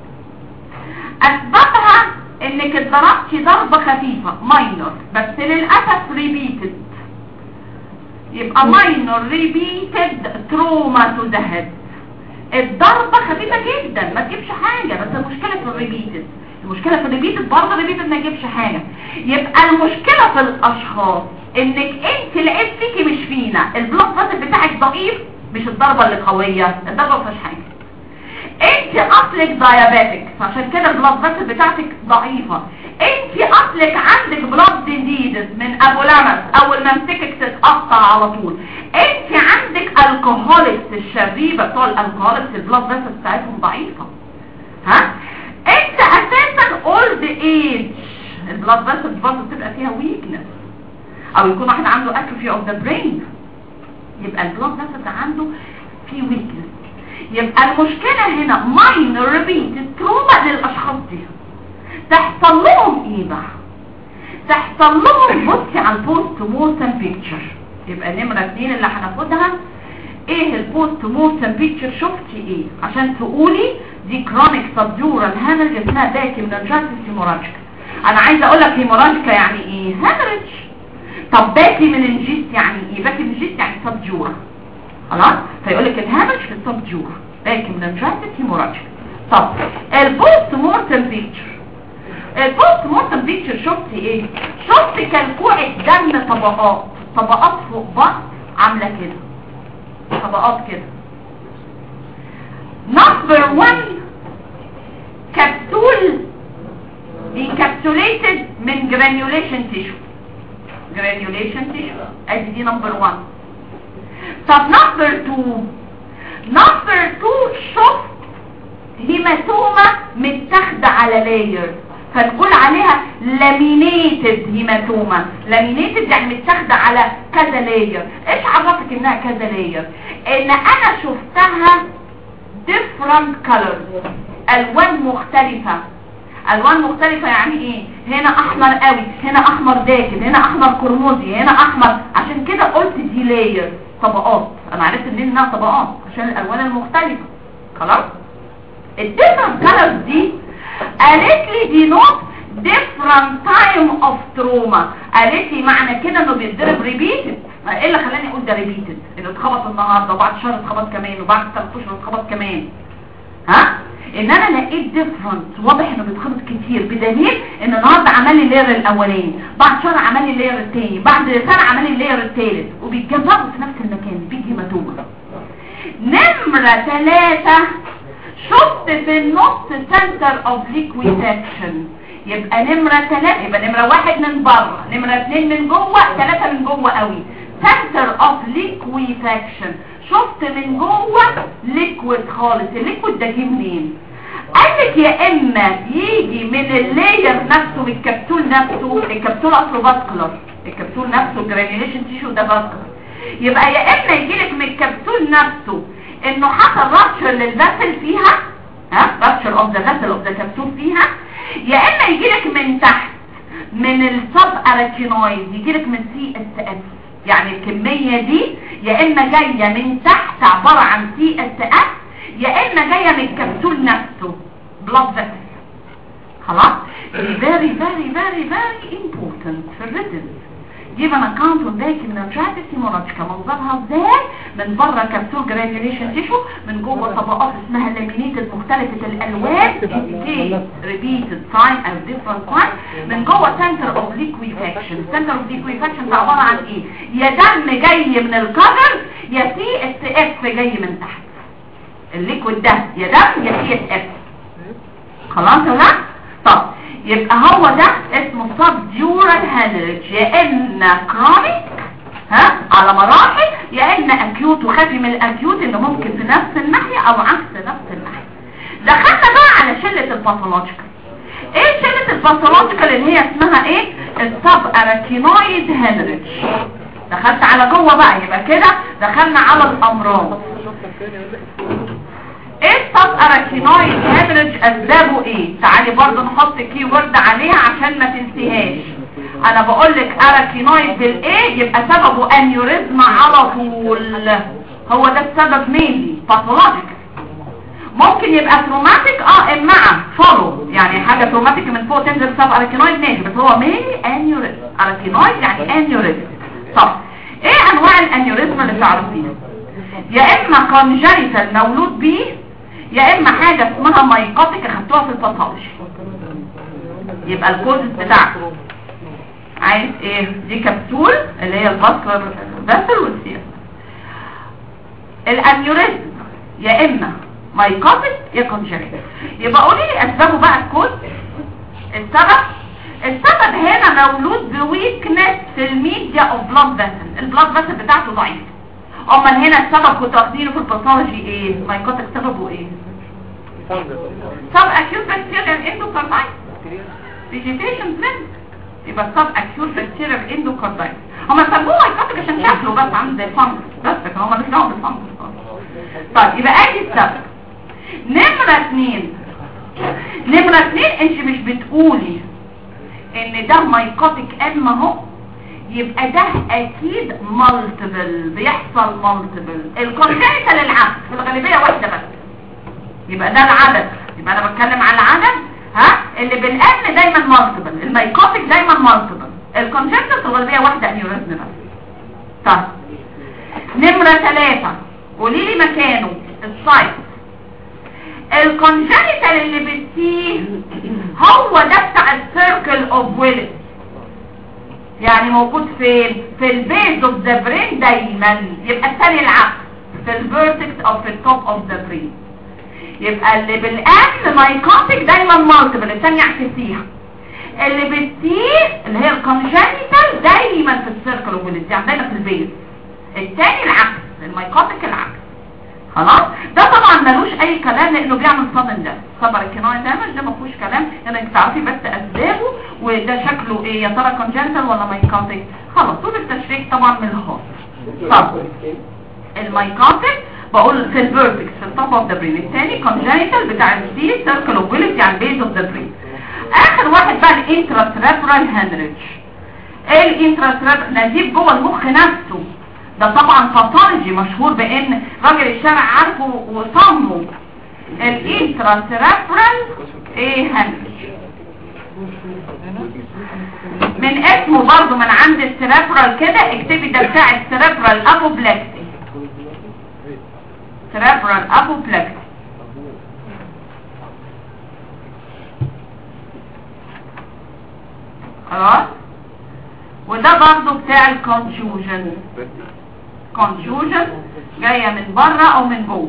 اسبابها انك اتضربتي ضربة خفيفة ماينور بس للأسف ريبيتد يبقى ماينور ريبيتد تروما تو ذا هيد الضربة خفيفة جدا ما تجيبش حاجة بس المشكلة في الريبيتد المشكلة في الريبيتد برضه الريبيتد ما يجيبش حاجة يبقى المشكلة في الاشخاص انك انت العيب فيكي مش فينا البلوك فاسل بتاعك ضعيف مش الضربة اللي قوية الضربة ما فيهاش حاجة انت اصلك دايابيتك فعشان كده البلاد فاسل بتاعتك ضعيفة انت اصلك عندك بلاد ديزيزز من ابو لمس اول ما امسكك تتقطع على طول انت عندك الكهوليكس الشريبة بتوع الالكهوليكس البلاد فاسل بتاعتهم ضعيفة ها انت اساسا اولد ايج البلاد فاسل برضه بتبقى فيها ويكنس او يكون واحد عنده اتروفي اوف ذا برين يبقى البلاد فاسل عنده في ويكنس يبقى المشكلة هنا minor repeated trauma للأشخاص دي تحصل لهم ايه بقى تحصل لهم بصي على البوست مورتم بيكتشر يبقى نمرة اتنين اللي هناخدها ايه البوست مورتم بيكتشر شفتي ايه عشان تقولي دي كرونيك سبدورال هامرج اسمها باكي من الجاتس هيموراجيكا انا عايزه اقول لك هيموراجيكا يعني ايه هامرج طب باكي من الجيست يعني ايه باكي من الجيست يعني سبجورا خلاص فيقول لك الهامش في السبجور باكي من الجاتس هيموراجيكا طب البوست مورتم بيكتشر البوست مورتم بيكتشر شفتي ايه شفت كلكوعة دم طبقات طبقات فوق بعض عامله كده طبقات كده نمبر 1 كبسول encapsulated من granulation tissue granulation tissue ادي دي نمبر 1 طب نمبر 2 نمبر 2 شفت هيماتوما متاخده على لاير فنقول عليها لامينيتد هيماتوما لامينيتد يعني متاخده على كذا لاير ايش عرفك انها كذا لاير ان انا شفتها different colors الوان مختلفة الوان مختلفة يعني ايه هنا احمر قوي هنا احمر داكن هنا احمر قرمزي هنا احمر عشان كده قلت دي لاير طبقات انا عرفت ان انها طبقات عشان الالوان المختلفة خلاص الديفرنت كالرز دي قالت لي دي نوت different time of trauma قالت لي معنى كده انه بيتضرب ريبيتد ايه اللي خلاني اقول ده ريبيتد انه اتخبط النهارده وبعد شهر اتخبط كمان وبعد ثلاث اشهر اتخبط كمان ها ان انا لقيت ديفرنت واضح انه بيتخبط كتير بدليل ان النهارده عمل لي اللير الاولاني بعد شهر عمل لي اللير الثاني بعد سنه عمل لي اللير الثالث وبيتجمعوا في نفس المكان بيجي هيماتوما نمره ثلاثة شفت في النص سنتر اوف ليكويداكشن يبقى نمرة ثلاثة يبقى نمرة واحد من بره نمرة اثنين من جوه ثلاثة من جوه قوي سنتر اوف ليكويفاكشن شفت من جوه ليكويد خالص الليكويد ده جه منين قال لك يا اما يجي من اللاير نفسه من الكبسول نفسه الكبسول اصله فاسكولار الكبسول نفسه جرانيوليشن تيشو ده فاسكولار يبقى يا اما يجي لك من الكبسول نفسه انه حصل رابشر للفاسل فيها ها رابشر اوف ذا فاسل اوف ذا كبسول فيها يا اما يجي لك من تحت من السب اراكينويد يجي لك من سي اس اس يعني الكمية دي يا اما جاية من تحت عبارة عن سي اس اس يا اما جاية من الكبسول نفسه بلاد فيسل خلاص very very very very important في الريتن give an account on ذلك من الجاتس هيموراجيكا منظرها ازاي من بره كبسول جرانيوليشن تيشو من جوه طبقات اسمها لامينيتد مختلفة الالوان ريبيتد ساين او ديفرنت ساين من جوه سنتر اوف ليكويفاكشن سنتر اوف ليكويفاكشن ده عبارة عن ايه يا دم جاي من الكفر يا سي اس اف جاي من تحت الليكويد ده يا دم يا سي اس اف خلاص ولا طب يبقى هو ده اسمه سبديورال هامرج يا اما كرونيك ها على مراحل يا اما اكيوت وخافي من الاكيوت اللي ممكن في نفس الناحية او عكس نفس الناحية دخلنا بقى على شلة الباثولوجيكال ايه شلة الباثولوجيكال اللي هي اسمها ايه السب اراكينويد هامرج دخلت على جوه بقى يبقى كده دخلنا على الامراض ايه السب اراكينويد هامرج اسبابه ايه تعالي برضو نحط كي وورد عليها عشان ما تنسيهاش انا بقول لك اراكينويد بالايه يبقى سببه انيوريزم على طول هو ده السبب مينلي باثولوجيك ممكن يبقى تروماتيك اه مع فولو يعني حاجة نازل سب اركينويد نازل بس هو ميني انيوريزم اركينويد يعني انيوريزم طب ايه انواع الانيوريزم اللي تعرفيها يا اما كونجنيتال مولود بيه يا اما حاجه اسمها مايكوتيك اخدتوها في الباثولوجي يبقى الكوزس بتاعته عايز ايه دي كبسول اللي هي الفاسكولار فاسل والسير الانيوريزم يا اما مايكوتيك يا كونجنيتال يبقى قولي لي اسبابه بقى الكوز السبب السبب هنا مولود بويكنس في الميديا اوف بلاد فاسل البلاد فاسل بتاعته ضعيفه امال هنا السبب كنت واخدينه في الباثولوجي ايه مايكوتيك سببه ايه سب اكيوت بكتيريال اندوكاردايتس فيجيتيشن ترند يبقى سب اكيوت بكتيريال اندوكاردايتس هما سموه مايكوتيك عشان شكله بس عامل زي الفانجس بس كده هما مش دعوه بالفانجس طيب يبقى ادي السبب نمرة اتنين نمرة اتنين انت مش بتقولي ان ده مايكوتيك ام اهو يبقى ده اكيد مالتيبل بيحصل مالتيبل الكونجنتال العكس في الغالبيه واحده بس يبقى ده العدد يبقى انا بتكلم على العدد ها اللي بالامن دايما مالتيبل المايكوتيك دايما مالتيبل الكونجنتال في الغالبيه واحده انيوريزم بس طيب نمره ثلاثة قولي لي مكانه السايت الكونجنتال اللي بتسيه هو ده بتاع السيركل اوف ويلت يعني موجود فين في البيز اوف ذا برين دايما يبقى الثاني العكس في الفيرتكس او في التوب اوف ذا برين يبقى اللي بالامن مايكوتيك دايما مالتيبل الثانيه عكسيها اللي بتسيه اللي هي الكونجنتال دايما في السيركل اوف ويلت يعني دايما في البيز الثاني العكس المايكوتيك العكس خلاص ده طبعا ملوش اي كلام لانه بيعمل صدن ده صبر الكناية دامج ده ما فيهوش كلام انك تعرفي بس اسبابه وده شكله ايه يا ترى كونجنتال ولا مايكوتيك خلاص طول التشريح طبعا من الهوس طب المايكوتيك بقول في الفيرتكس في التوب اوف ذا برين الثاني كونجنتال بتاع السي سيركل اوف ويلت يعني البيز اوف ذا برين اخر واحد بقى الانتراترابرال هانريج ايه الانتراترابرال نزيف جوه المخ نفسه ده طبعا باثولوجي مشهور بان راجل الشارع عارفه وصمه الانتراسيرابرال ايه هنريج من اسمه برضو من عند السيرابرال كده اكتبي ده بتاع السيرابرال ابوبلاكسي سيرابرال ابوبلاكسي خلاص وده برضو بتاع الكونفيوجن كونفيوجن جايه من بره او من جوه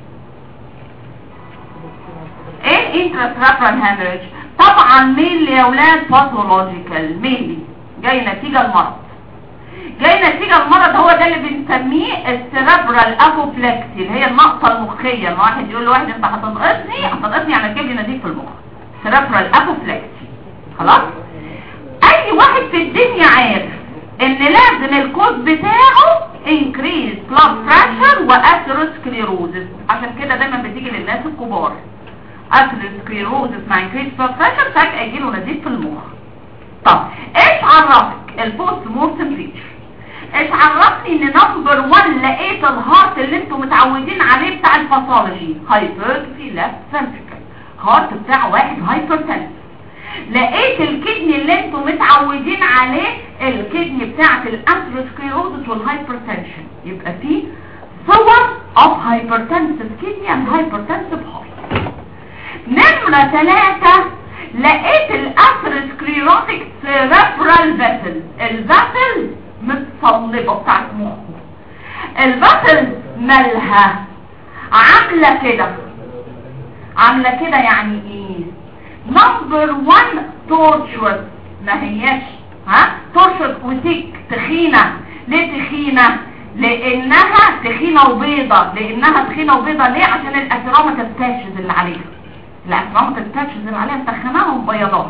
ايه انتراسرابرال هامرج طبعا مين يا اولاد باثولوجيكال مين جاي نتيجه المرض جاي نتيجه المرض هو ده اللي بنسميه السيربرال ابوبلكسي اللي هي النقطه المخيه ان واحد يقول لواحد انت هتنقصني هتنقصني يعني تجيب لي نزيف في المخ سيربرال ابوبلكسي خلاص اي واحد في الدنيا عارف ان لازم الكود بتاعه increase blood pressure واثيروسكليروزس عشان كده دايما بتيجي للناس الكبار اثيروسكليروزس مع increase blood pressure فجأة يجيله نزيف في المخ طب ايش عرفك البوست مورتم فيتشر ايش عرفني ان نمبر 1 لقيت الهارت اللي انتم متعودين عليه بتاع الباثولوجي هايبرتفي ليفت فنتريكل هارت بتاع واحد هايبرتنس لقيت الكدني اللي انتم متعودين عليه الكدني بتاعت الانتروسكليروزس والهايبرتنشن يبقى في صور of hypertensive kidney and hypertensive heart نمرة ثلاثة لقيت الاثيروسكليروتيك سيربرال فيسل الفيسل متصلبة بتاعت مخه الفيسل مالها عاملة كده عاملة كده يعني ايه نمبر 1 تورشر ما هياش ها تورشر وتيك تخينة ليه تخينة لانها تخينة وبيضة لانها تخينة وبيضة ليه عشان الاثيروماتال باتشز اللي عليها الاثيروماتال باتشز اللي عليها مسخناها ومبيضاها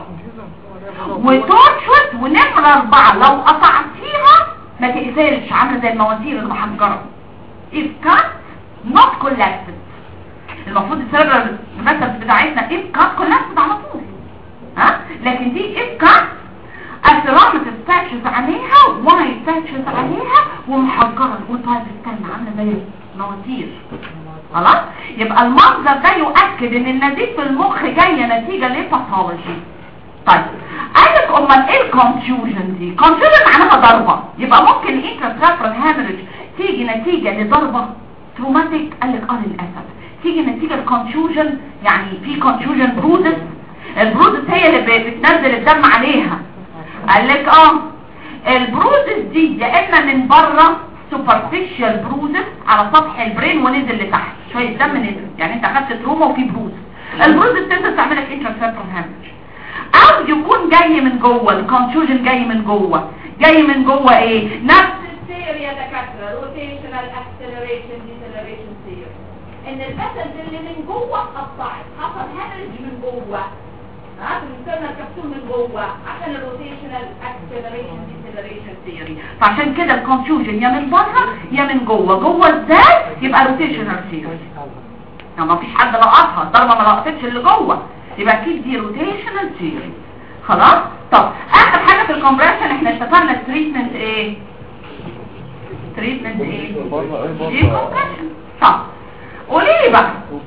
وتورشر ونمرة اربعة لو قطعتيها ما تقفلش عاملة زي المواسير المحجرة if cut not collected المفروض السيرفر المثل بتاعتنا if cut collected على طول ها لكن دي if cut اثرامة الباتشز عليها وايت باتشز عليها ومحجرة وطيب استنى عاملة زي مواسير خلاص يبقى المنظر ده يؤكد ان النزيف في المخ جاية نتيجة لباثولوجي طيب قال لك امال ايه الكونفيوجن دي كونفيوجن معناها ضربه يبقى ممكن انتراسرافرال هامرج تيجي نتيجه لضربه تروماتيك قال لك اه للاسف تيجي نتيجه الكونفيوجن يعني في كونفيوجن بروزس البروزس هي اللي بتنزل الدم عليها قال لك اه البروزس دي يا اما من بره سوبرفيشال بروزس على سطح البرين ونزل لتحت شويه دم نزل يعني انت اخدت تروما وفي بروزس البروزس تنزل تعمل لك انتراسرافرال هامرج او يكون جاي من جوه الكونفيوجن جاي من جوه جاي من جوه ايه نفس الثيري يا دكاتره روتيشنال اكسلريشن ديسلريشن ثيري ان الفسد اللي من جوه اتقطعت حصل هامرج من جوه ها بنسمى الكبسول من جوه عشان الروتيشنال اكسلريشن ديسلريشن ثيري فعشان كده الكونفيوجن يا من بره يا من جوه جوه ازاي يبقى روتيشنال ثيري يعني ما فيش حد لقطها الضربه ما لقطتش اللي جوه يبقى اكيد دي روتيشنال ثيري خلاص طب اخر حاجه في الكومبريشن احنا اتفقنا التريتمنت ايه تريتمنت ايه دي كومبريشن طب قولي لي بقى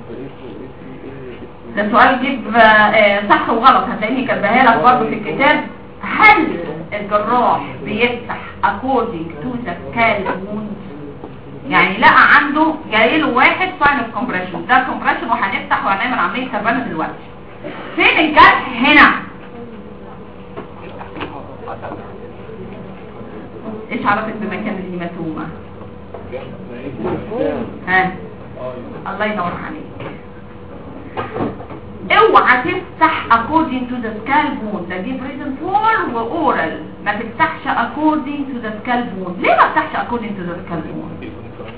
ده سؤال جيب آه، صح وغلط هتلاقيني كاتباها لك برضه في الكتاب هل الجراح بيفتح according to the scale wound يعني لقى عنده جاي له واحد sign of compression ده compression وهنفتح وهنعمل عمليه تربانه دلوقتي فين الجرح هنا ايش عرفت بمكان الهيماتوما ها الله ينور عليك اوعى تفتح according to the scalp wound ده دي بريزن فور واورال ما تفتحش according to the scalp wound ليه ما تفتحش according to the scalp wound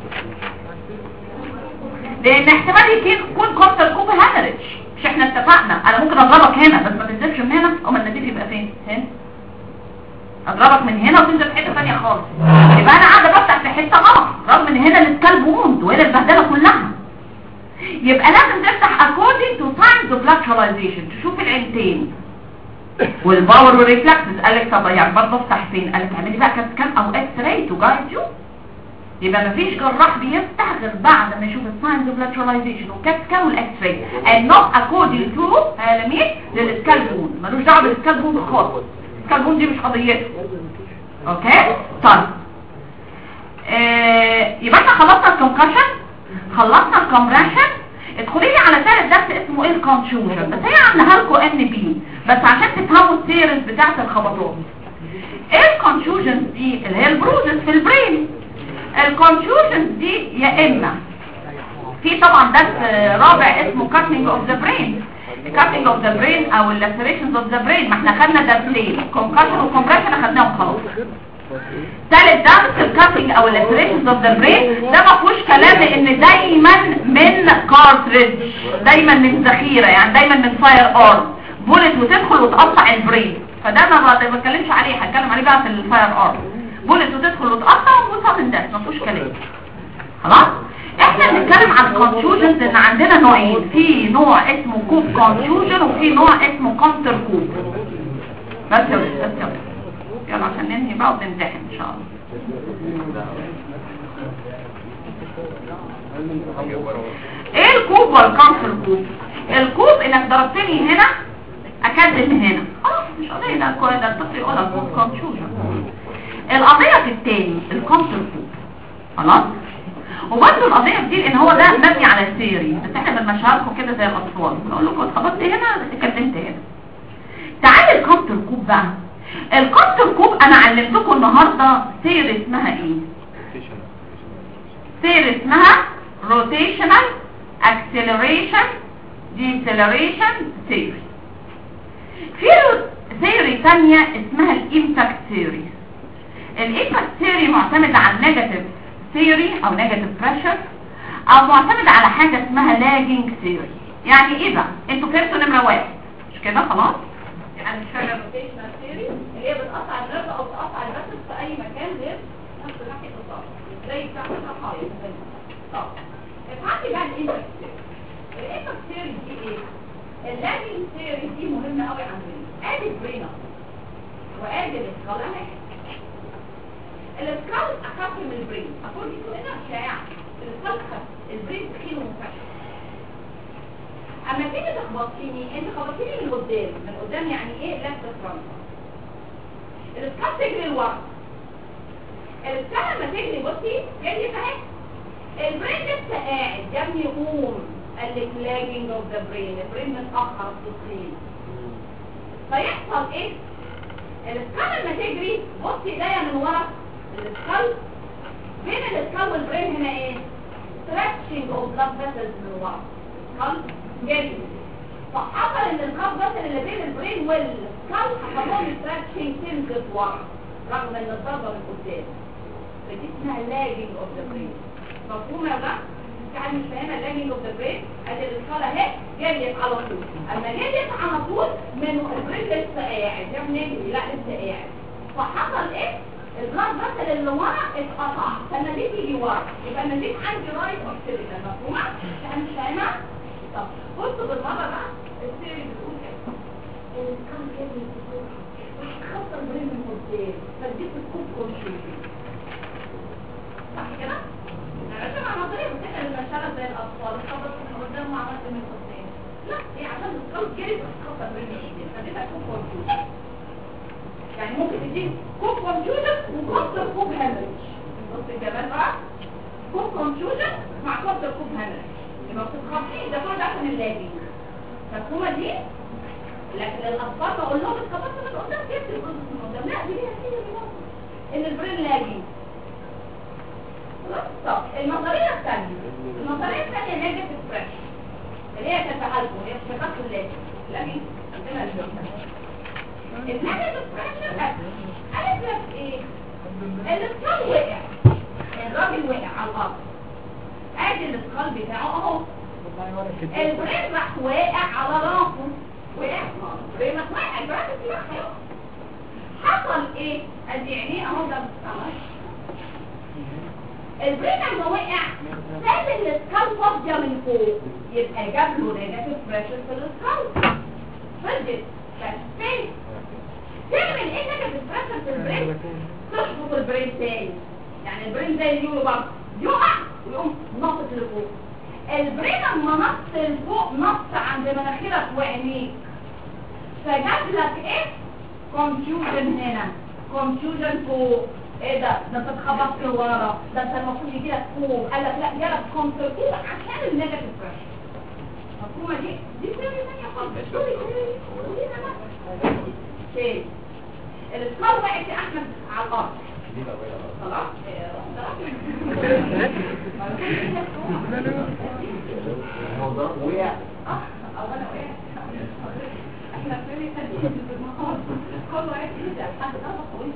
لان احتمال يكون كونتر كوب هامرج مش احنا اتفقنا انا ممكن اضربك هنا بس ما تنزلش من هنا او ما النزيف يبقى فين هنا اضربك من هنا وتنزل في حته ثانيه خالص يبقى انا قاعده بفتح في حته غلط رغم من هنا للسكالب ووند وهنا البهدله كلها يبقى لازم تفتح according to times of lateralization تشوف العينتين والباور والريفلكسز قال لك طب يعني برضه افتح فين قال لك اعملي بقى كات سكان او اكس راي تو جايد يو يبقى مفيش جراح بيفتح غير بعد ما يشوف الساينز اوف لاتراليزيشن والكات سكان والاكس راي and not according to لمين للسكالب ووند ملوش دعوه بالسكالب ووند خالص السكالب ووند دي مش قضيته اوكي طيب آه يبقى احنا خلصنا الكونكشن خلصنا الكومبريشن ادخلي لي على ثالث درس اسمه ايه الكونفيوجن بس هي عاملاها لكم ان بي بس عشان تفهموا الثيرز بتاعه الخبطات ايه الكونفيوجن دي اللي هي البروزس في البرين الكونفيوجن دي يا اما في طبعا درس رابع اسمه كاتنج اوف ذا برين كاتنج اوف ذا برين او اللاسريشنز اوف ذا برين ما احنا خدنا درسين كونكشن وكومبريشن اخدناهم خلاص ثالث درس الكاتنج او اللاسريشنز اوف ذا برين ده ما فيهوش كلام لان دايما من كارتريدج دايما من ذخيره يعني دايما من فاير ارم بولت وتدخل وتقطع البرين فده انا ما بتكلمش عليه هتكلم عليه بقى في الفاير ارم بولت وتدخل وتقطع وصل ده ما فيهوش كلام خلاص احنا بنتكلم عن الكونفيوجنز ان عندنا نوعين في نوع اسمه كوب كونفيوجن وفي نوع اسمه كونتر كوب بس يا ولد بس يا ولد يلا عشان ننهي بقى وبنمتحن ان شاء الله ايه الكوب والكونتر كوب الكوب انك ضربتني هنا اكدب هنا خلاص مش قضيه ده كويس ده الطفل يقولها كوب كونفيوجن القضيه في التاني الكونتر كوب خلاص وبرضه القضيه دي ان هو ده مبني على الثيوري بس احنا بنمشيها كده زي الاطفال بنقول لكم اتخبطت هنا اتكلمت هنا تعالى الكونتر كوب بقى الكونتر كوب انا علمتكم النهارده ثيوري اسمها ايه ثيوري اسمها روتيشنال اكسلريشن ديسلريشن ثيوري في ثيوري ثانيه اسمها الامباكت ثيوري الامباكت ثيوري معتمد على النيجاتيف ثيوري او نيجاتيف بريشر او معتمد على حاجه اسمها لاجينج ثيوري يعني ايه بقى انتوا فهمتوا نمره واحد مش كده خلاص يعني مش فاهمه روتيشنال ثيوري اللي هي بتقطع النرد او بتقطع البسط في اي مكان غير نفس ناحيه الضغط زي بتاع الحائط طب ابعتي بقى الامباكت ثيوري الامباكت ثيوري دي ايه اللاجينج ثيوري دي مهمه قوي عندنا ادي البرينر وادي الاسكال الاسكال اخف من البرين اقول دي هنا شائعه الاسكال اخف البرين تخين ومفشل اما تيجي تخبطيني انت خبطتيني من قدام من قدام يعني ايه لفت فرونت الاسكال تجري لورا الاسكال لما تجري بصي جري اهي البرين لسه قاعد يا ابني قوم قال لك لاجنج اوف ذا برين البرين متاخر التصليل فيحصل ايه الاسكال لما تجري بصي ايديا من ورا الاسكال بين الاسكال والبرين هنا ايه stretching of blood vessels من ورا الاسكال جري فحصل ان البلاد فيسل اللي بين البرين والسكال حصل لهم stretching تنزل ورا رغم ان الضربه من قدام فدي اسمها لاجنج اوف ذا برين مفهوم يا جماعه يعني مش فاهمه لاجنج اوف ذا برين ادي الاسكال اهي جريت على طول اما جريت على طول من البرين لسه قاعد يا ابني لا لسه قاعد فحصل ايه البلاد فيسل اللي ورا اتقطع فانا دي تيجي ورا يبقى انا دي عندي رايت اوكسيديشن مفهومه يعني مش فاهمه طب بصوا بالمره بقى السيري بتقول ايه الاسكال جريت خط البرين من قدام فديت الكوب كونشيشن صح كده؟ عشان على طريق كده المشارة زي الأطفال الخبط من قدام وعملت من قدام لا هي عشان الصوت جري بس خبط من ايدي فديتها كوب كونفيوجن يعني ممكن تديك كوب كونفيوجن وكوبتر كوب هامرج بص الجمال بقى كوب كونفيوجن مع كوبتر كوب هامرج يبقى بتتخبطي ده كل ده عشان اللاجنج مفهومة دي؟ لكن الأطفال بقول لهم اتخبطت من قدام جبت الجزء من قدام لا دي ليها كده ان البرين لاجنج طب النظرية الثانية النظرية الثانية نيجاتيف بريشر اللي هي كانت عالجه هي اشتغلت اللازم لكن عندنا النيجاتيف بريشر قالت لك ايه الاسكال وقع الراجل وقع على الارض ادي الاسكال بتاعه اهو البرين راح واقع على راسه وقع البرين راح واقع البرين راح حصل ايه ادي عينيه اهو ده بتطلع البرين لما وقع ساب الاسكال فاضيه من فوق يبقى جاب له نيجاتيف بريشر في الاسكال فضت بس فين تعمل ايه نيجاتيف بريشر في البرين تشفط البرين تاني يعني البرين زي اليورو برضه يقع ويقوم نطط لفوق البرين لما نط لفوق نط عند مناخيرك وعينيك فجاب لك ايه كونفيوجن هنا كونفيوجن فوق ايه ده ده انت اتخبطت ورا ده انت المفروض يجي لك فوق قال لك لا جالك كونتركوب عشان النيجاتيف بريشر مفهومه دي دي ثانيه ثانيه خالص سوري تاني الاسكار وقعت يا احمد على الارض خلاص هو ضرب وقع اه اولا وقعت احنا فين تنفيذ بالمقام كله عارف كده حد ضربه طويل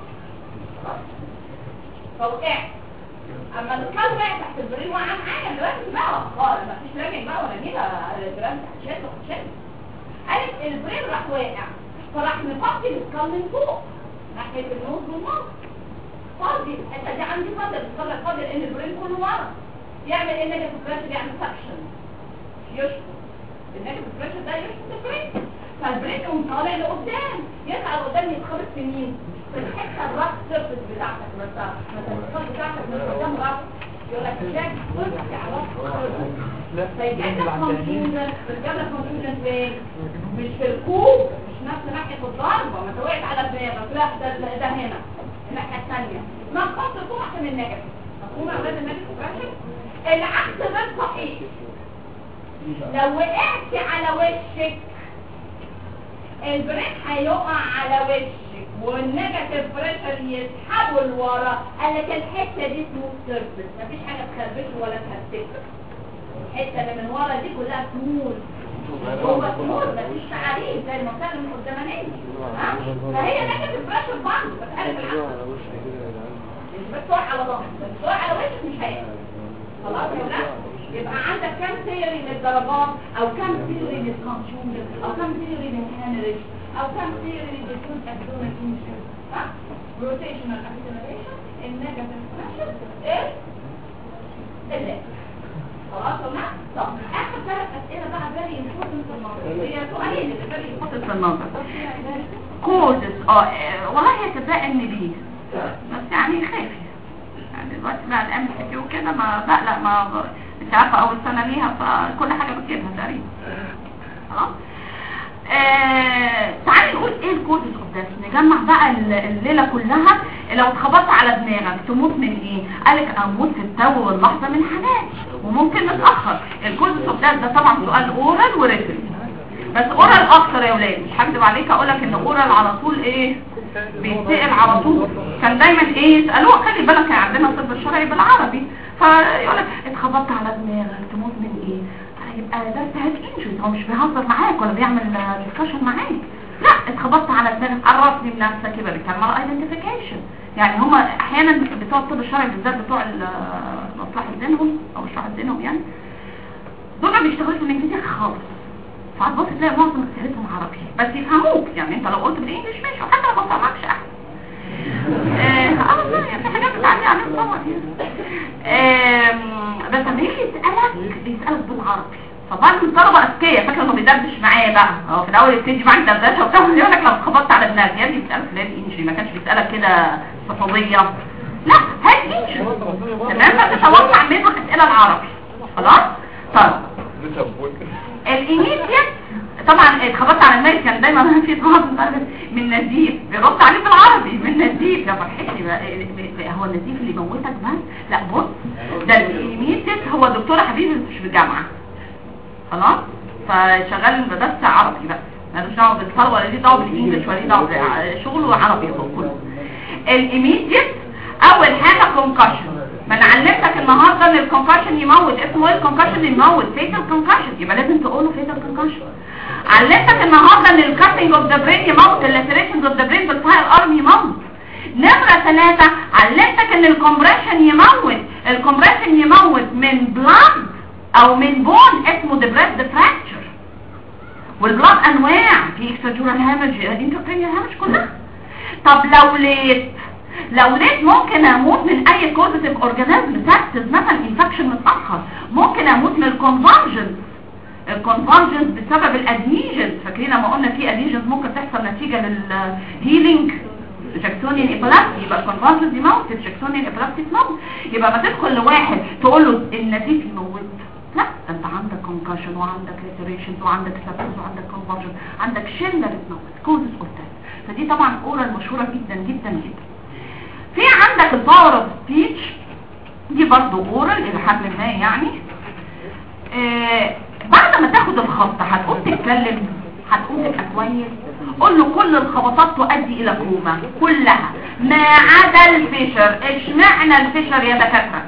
فوقعت اما الكال وقع تحت البرين وقع معايا دلوقتي بقى خالص مفيش راجع بقى ولا نيله الجرام تحت شد وشد قالت البرين راح واقع فراح مفضي الاسكال من فوق ناحيه النوز والنص فاضي الحته دي عندي فاضي الاسكال فاضي لان البرين كله ورا يعمل ايه نيجاتيف بريشر يعمل سكشن يشفط النيجاتيف بريشر ده يشفط البرين فالبرين يقوم طالع لقدام يطلع لقدام يتخبط في مين في الحته الراس سيرفيس بتاعتك مثلا مثلا الراس بتاعتك من قدام راس يقول لك شاك بص على راس فيجيب لك كونفيوجن بتجيب لك كونفيوجن فين مش في الكوب مش نفس ناحيه الضربه ما انت وقعت على دماغك لا ده ده ده هنا الناحيه الثانيه ما تحط الكوب عشان النيجاتيف مفهوم يا اولاد النيجاتيف بريشر العكس غير صحيح لو وقعت على وشك البريك هيقع على وشك والنيجاتيف بريشر يسحبه لورا قال لك الحته دي سموث سيرفيس مفيش حاجه تخربشه ولا تهتكه الحته اللي من ورا دي كلها سموث هو سموث مفيش تعريف زي المنطقه اللي من قدامانيه ها فهي نيجاتيف بريشر برضه بس قالت العكس مش بتقع على ظهرك بس تقع على وشك مش هيقع خلاص يا ولاد يبقى عندك كم ثيوري للضربات او كم ثيوري للكونسيومر او كم ثيوري للهامرج او كم ثيوري للديفيوز ابدومين انشن ها روتيشنال اكسلريشن النيجاتيف بريشر ايه اللي خلاص ولا طب اخر ثلاث اسئله بقى فيري امبورتنت في النظر هي سؤالين اللي فيري امبورتنت في النظر كوزز اه والله هي تبقى ان دي بس يعني خايف يعني دلوقتي بقى الام سي كيو كده ما بقلق ما انت عارفه اول سنه ليها فكل حاجه بتجيبها تقريبا خلاص آه تعالي نقول ايه الكوزز اوف ذات نجمع بقى ال- الليله كلها لو اتخبطت على دماغك تموت من ايه قالك اموت في التو واللحظه من حنان وممكن متاخر الكوزز اوف ذات ده طبعا سؤال اورال وريتن بس اورال اكتر يا ولاد مش هكدب عليك اقولك ان اورال على طول ايه بيتسال على طول كان دايما ايه يسالوه خلي بالك كان عندنا الطب الشرعي بالعربي فيقول لك اتخبطت على دماغك تموت من ايه هيبقى ده استهاد انجز هو مش بيهزر معاك ولا بيعمل ديسكشن معاك لا اتخبطت على دماغك عرفني بنفسك يبقى بيتكلم على ايدنتيفيكيشن يعني هما احيانا بتوع الطب الشرعي بالذات بتوع ال- مصلحه دينهم او شرح دينهم يعني دول ما بيشتغلوش بالانجليزي خالص ساعات بص تلاقي معظم اسئلتهم عربي بس يفهموك يعني انت لو قلت بالانجلش ماشي وحتى لو ما فهمكش احسن اه آه، والله يعني في حاجات بتعدي عليك طبعا يعني آم، بس لما يجي يسألك بيسألك بالعربي طبعا الطلبة اذكياء فاكر انه بيدردش معايا بقى هو في الاول يبتدي معاك دردشه وبتاع يقول لك لو اتخبطت على دماغك يا ابني بيسألك في الانجليزي ما كانش بيسألك كده صفوية لا هات انجليزي تمام فتتوقع منه اسئله العربي خلاص طيب الايميديت طبعا اتخبطت على المايك كان دايما في طلب من نزيف بيرد عليه بالعربي من نزيف يا فرحتي بقى إيه- هو النزيف اللي يموتك بس لا بص ده الايميديت هو دكتوره حبيبي مش في جامعه خلاص فشغال بس عربي بس مالوش دعوه بالفرق ولا ليه دعوه بالانجلش ولا ليه دعوه بال- شغله عربي هو كله الايميديت اول حاجه كونكشن ما انا علمتك النهارده ان الكونكشن يموت اسمه ايه الكونكشن يموت فيتال كونكشن يبقى لازم تقوله فيتال كونكشن علمتك النهارده ان الكاتنج اوف ذا برين يموت اللاتريشنز اوف ذا برين بالفاير ارم يموت نمرة ثلاثة علمتك ان الكومبريشن يموت الكومبريشن يموت من بلاد او من بون اسمه ديبريد فراكتشر والبلاد انواع في اكستراجورال هامج انتربرينيال هامج كلها طب لو ليت لو ليت ممكن اموت من اي كوزيتيف اورجانيزم سابسز مثلا انفكشن متاخر ممكن اموت من الكونفرجنز الكونفرجنز بسبب الادهيجنز فاكرين لما قلنا في ادهيجنز ممكن تحصل نتيجه للهيلينج جاكسونيان ايبلابسي يبقى الكونفرجنز يموت الجاكسونيان ايبلابسي تموت يبقى ما تدخل لواحد تقول له النزيف يموت لا ده انت عندك كونكشن وعندك ريتريشنز وعندك سبسز وعندك كونفرجن عندك شله بتموت كوزز قلتها فدي طبعا اورال مشهوره جدا جدا جدا في عندك الباور اوف سبيتش دي برضو اورال الى حد ما يعني آه بعد ما تاخد الخط هتقوم تتكلم هتقوم تبقى كويس قول له كل الخبطات تؤدي الى كوما كلها ما عدا الفشر اشمعنى الفشر يا دكاتره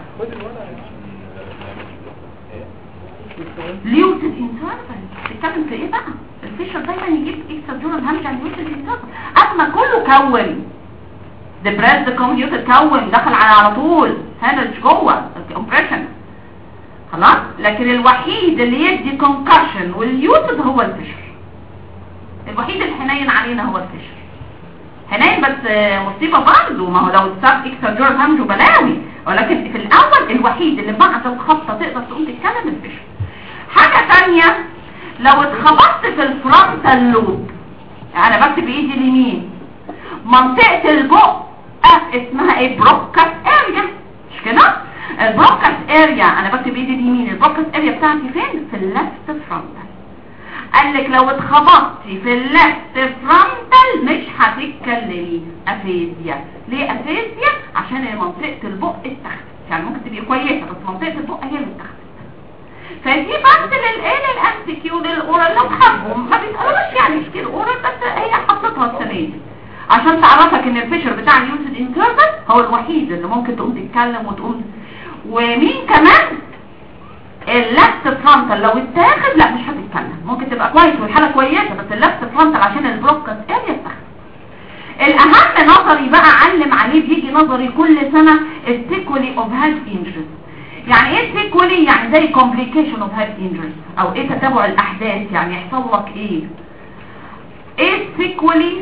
ليوتد انترفل بتتكلم في ايه بقى الفشر دايما يجيب اكستراجورال هامج عن ليوتد انترفل اما كله كون ديبريس كوميوتد كون دخل على على طول هامج جوه الكومبريشن خلاص لكن الوحيد اللي يدي كونكشن واليوتد هو الفشر الوحيد الحنين علينا هو الفشر حنين بس آه، مصيبة برضه ما هو لو اتساب اكستراجورال هامج وبلاوي ولكن في الاول الوحيد اللي بعد الخبطة تقدر تقوم تتكلم الفشر حاجة تانية لو اتخبطت في الفرونتال لوب انا بكتب بايدي اليمين منطقة البق اسمها ايه بروكاس اريا مش كده البروكاس اريا انا بكتب بايدي اليمين البروكاس اريا بتاعتي فين في اللفت فرونتال قال لك لو اتخبطتي في اللفت فرونتال مش هتتكلمي افيزيا ليه افيزيا عشان منطقة البق اتخذت يعني ممكن تبقي كويسة بس منطقة البق هي اللي اتخذت فدي بس للايه للام كيو للاورال لو حبوا ما بيسالوش يعني مش كده اورال بس هي حطتها السنه دي عشان تعرفك ان الفيشر بتاع اليوسد انترفل هو الوحيد اللي ممكن تقوم تتكلم وتقوم ومين كمان اللفت فرونتال لو اتاخد لا مش هتتكلم ممكن تبقى كويس والحاله كويسه بس اللفت فرونتال عشان البروكس اريا اتاخد الاهم نظري بقى علم عليه بيجي نظري كل سنه السيكولي اوف هاد انجرز يعني ايه سيكولي يعني زي complication of head injuries او ايه تتابع الاحداث يعني يحصل لك ايه ايه سيكولي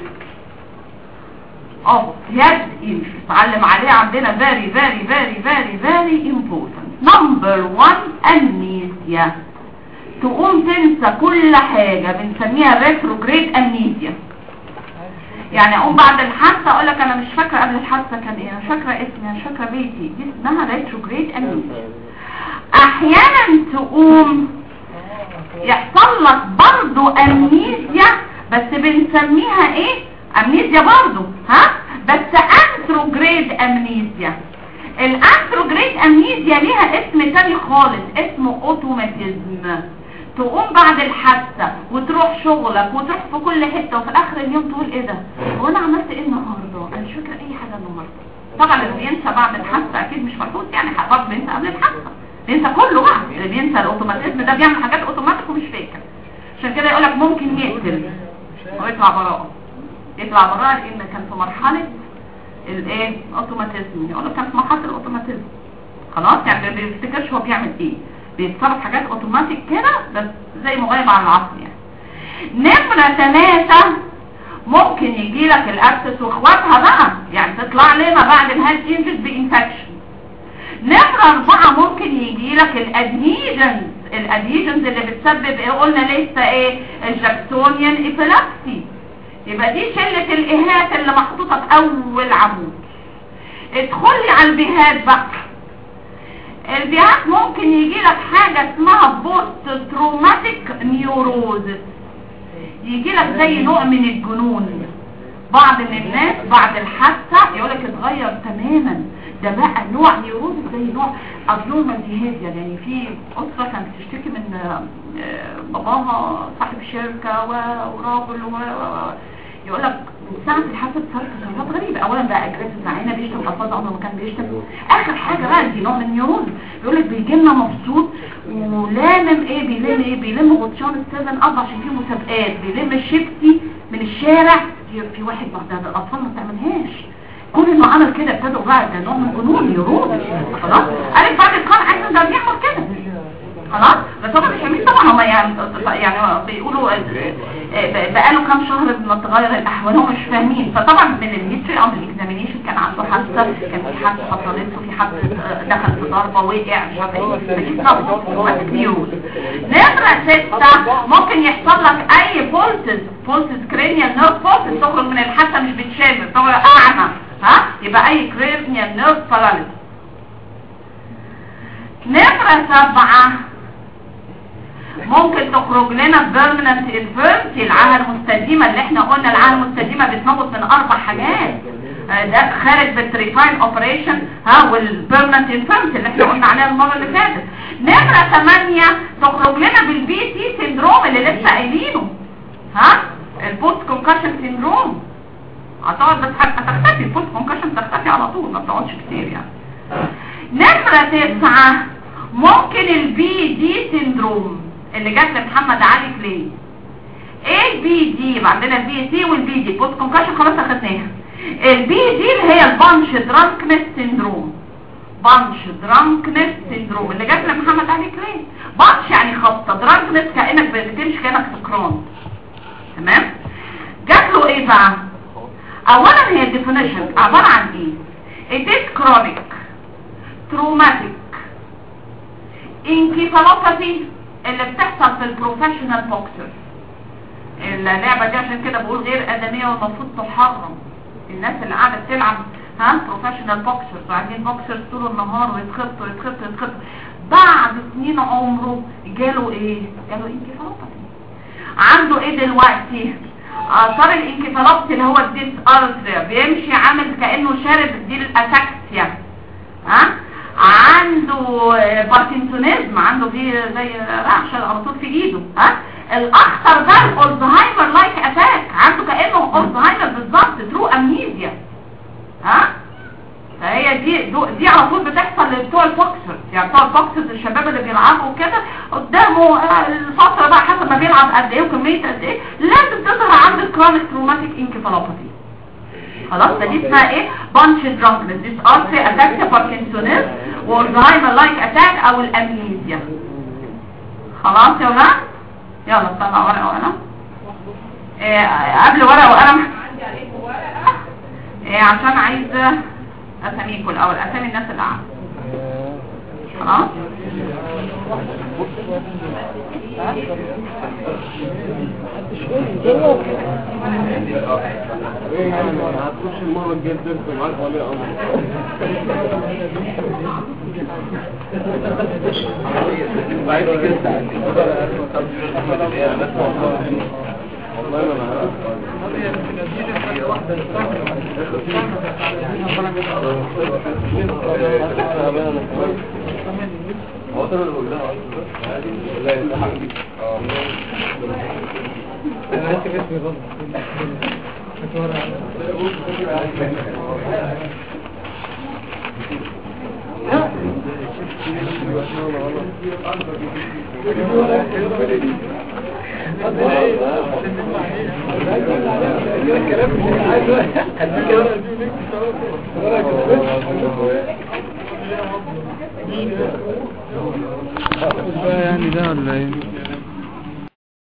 of head injuries تعلم عليه عندنا very very very very very important number one amnesia تقوم تنسى كل حاجة بنسميها retrograde amnesia يعني اقوم بعد الحادثة اقول لك انا مش فاكرة قبل الحادثة كان ايه انا مش فاكرة اسمي انا مش فاكرة بيتي دي اسمها retrograde amnesia احيانا تقوم يحصل لك برضو امنيزيا بس بنسميها ايه امنيزيا برضو ها بس انثروجريد امنيزيا الانثروجريد امنيزيا ليها اسم تاني خالص اسمه اوتوماتيزم تقوم بعد الحادثة وتروح شغلك وتروح في كل حتة وفي اخر اليوم تقول ايه ده هو انا عملت ايه النهاردة انا مش فاكرة اي حاجة النهاردة طبعا اللي بينسى بعد الحادثة اكيد مش محسوس يعني برضه بينسى قبل الحادثة بينسى كله بقى اللي بينسى الاوتوماتيزم ده بيعمل حاجات اوتوماتيك ومش فاكر عشان كده يقولك ممكن يقتل ويطلع براءة يطلع براءة لان كان في مرحلة الايه اوتوماتيزم يقولك كان في مرحلة الاوتوماتيزم خلاص يعني ما بيفتكرش هو بيعمل ايه بيتصرف حاجات اوتوماتيك كده بس زي مغيب عن العصر يعني نمرة ثلاثة ممكن يجي لك الابسس واخواتها بقى يعني تطلع لنا بعد الهاند انجز بانفكشن نمرة اربعة ممكن يجي لك الادهيجنز الادهيجنز اللي بتسبب ايه قلنا لسه ايه الجاكسونيان ايبيلابسي يبقى دي شلة الاهات اللي محطوطة في اول عمود ادخلي على البهات بقى البيهات ممكن يجي لك حاجة اسمها بوست تروماتيك نيوروزس يجي لك زي نوع من الجنون بعض من الناس بعد الحادثة يقولك اتغير تماما ده بقى نوع نيوروزس زي نوع ابنورمال بيهيفير يعني في اسرة كانت بتشتكي من آه، باباها صاحب شركة و- وراجل و و- يقول لك من ساعة الحادثة صارت تصرفات غريبة اولا بقى اجريسيف معانا بيشتم الفاظ عمره ما كان بيشتم اخر حاجة بقى دي نوع من النيوروز بيقول لك بيجي لنا مبسوط ولامم ايه بيلم ايه بيلم غطيان السيفن اب عشان فيه مسابقات بيلم الشيبسي من الشارع في, في واحد ما ده الاطفال ما بتعملهاش كل انه عمل كده ابتدوا بقى ده نوع من جنون نيوروز خلاص قالك بعد القرن عايز ده بيعمل كده خلاص بس هم مش فاهمين طبعا هم يعني يعني بيقولوا آه، آه، بقاله كام شهر بنتغير الاحوال هم مش فاهمين فطبعا من الهيستوري او من الاكزامينيشن كان عنده حادثه كان في حد حصلت له في حد آه، دخل في ضربه وقع مش عارف ايه فدي اسمها automatic neurose. نمره سته ممكن يحصل لك اي فولتز فولتز كرينيال نيرف فولتز تخرج من الحادثه مش بتشامل طبعا اعمى ها يبقى اي كرينيال نيرف باراليز نمره سبعه ممكن تخرج لنا بيرمننت انفيرمتي العاهه المستديمه اللي احنا قلنا العاهه المستديمه بتموت من اربع حاجات آه، ده خارج بالتريفاين اوبريشن ها والبيرمننت انفيرمتي اللي احنا قلنا عليها المره اللي فاتت نمره 8 تخرج لنا بالبي تي سيندروم اللي لسه قايلينه ها البوست كونكشن سيندروم هتقعد بس حتى تختفي البوست كونكشن تختفي على طول ما بتقعدش كتير يعني نمرة تسعة ممكن البي دي سيندروم اللي جات لمحمد علي كلي ايه البي دي يبقى عندنا البي سي والبي دي بوست كونكشن خلاص اخدناها البي دي اللي هي البانش درانكنس سيندروم بانش درانكنس سيندروم اللي جات لمحمد علي كلي بانش يعني خبطه درانكنس كانك بتمشي كانك سكران تمام جات له ايه بقى اولا هي الديفينيشن عباره عن ايه it is chronic traumatic انكيفالوباثي اللي بتحصل في البروفيشنال بوكسر اللعبة دي عشان كده بقول غير ادمية والمفروض تحرم الناس اللي قاعدة بتلعب ها بروفيشنال بوكسرز وقاعدين بوكسرز طول النهار ويتخبطوا يتخبطوا يتخبطوا بعد سنين عمره جاله ايه جاله انكيفالوباثي عنده ايه دلوقتي اثار الانكيفالوباثي اللي هو الديس ارثريا بيمشي عامل كانه شارب دي الاساكسيا ها عنده باركنسونيزم عنده في زي رعشه على طول في ايده ها الاخطر ده الالزهايمر لايك اتاك عنده كانه الزهايمر بالظبط ترو امنيزيا ها فهي دي دو- دي على طول بتحصل لبتوع البوكسر يعني بتوع البوكسرز الشباب اللي بيلعبوا كده قدامه آه، الفتره بقى حسب ما بيلعب قد ايه وكميه قد ايه لازم تظهر عند الكرونيك تروماتيك انكفالوباثي خلاص ده دي اسمها ايه بانش درانكنس دي ارثري اتاك باركنسونيز والزهايمر لايك اتاك او الامنيزيا خلاص يا ولاد يلا طلع ورقه وقلم إيه قبل ورقه وقلم إيه عشان عايزه اساميكم الاول اسامي الناس اللي قاعده خلاص ايه يعني هتخش المرة الجاية تدرس معاك ولي امر بعد كده والله ما انا هو ده اللي بقول لها لا يا حبيبي انا اسف اسمي غلط يعني ده ولا ايه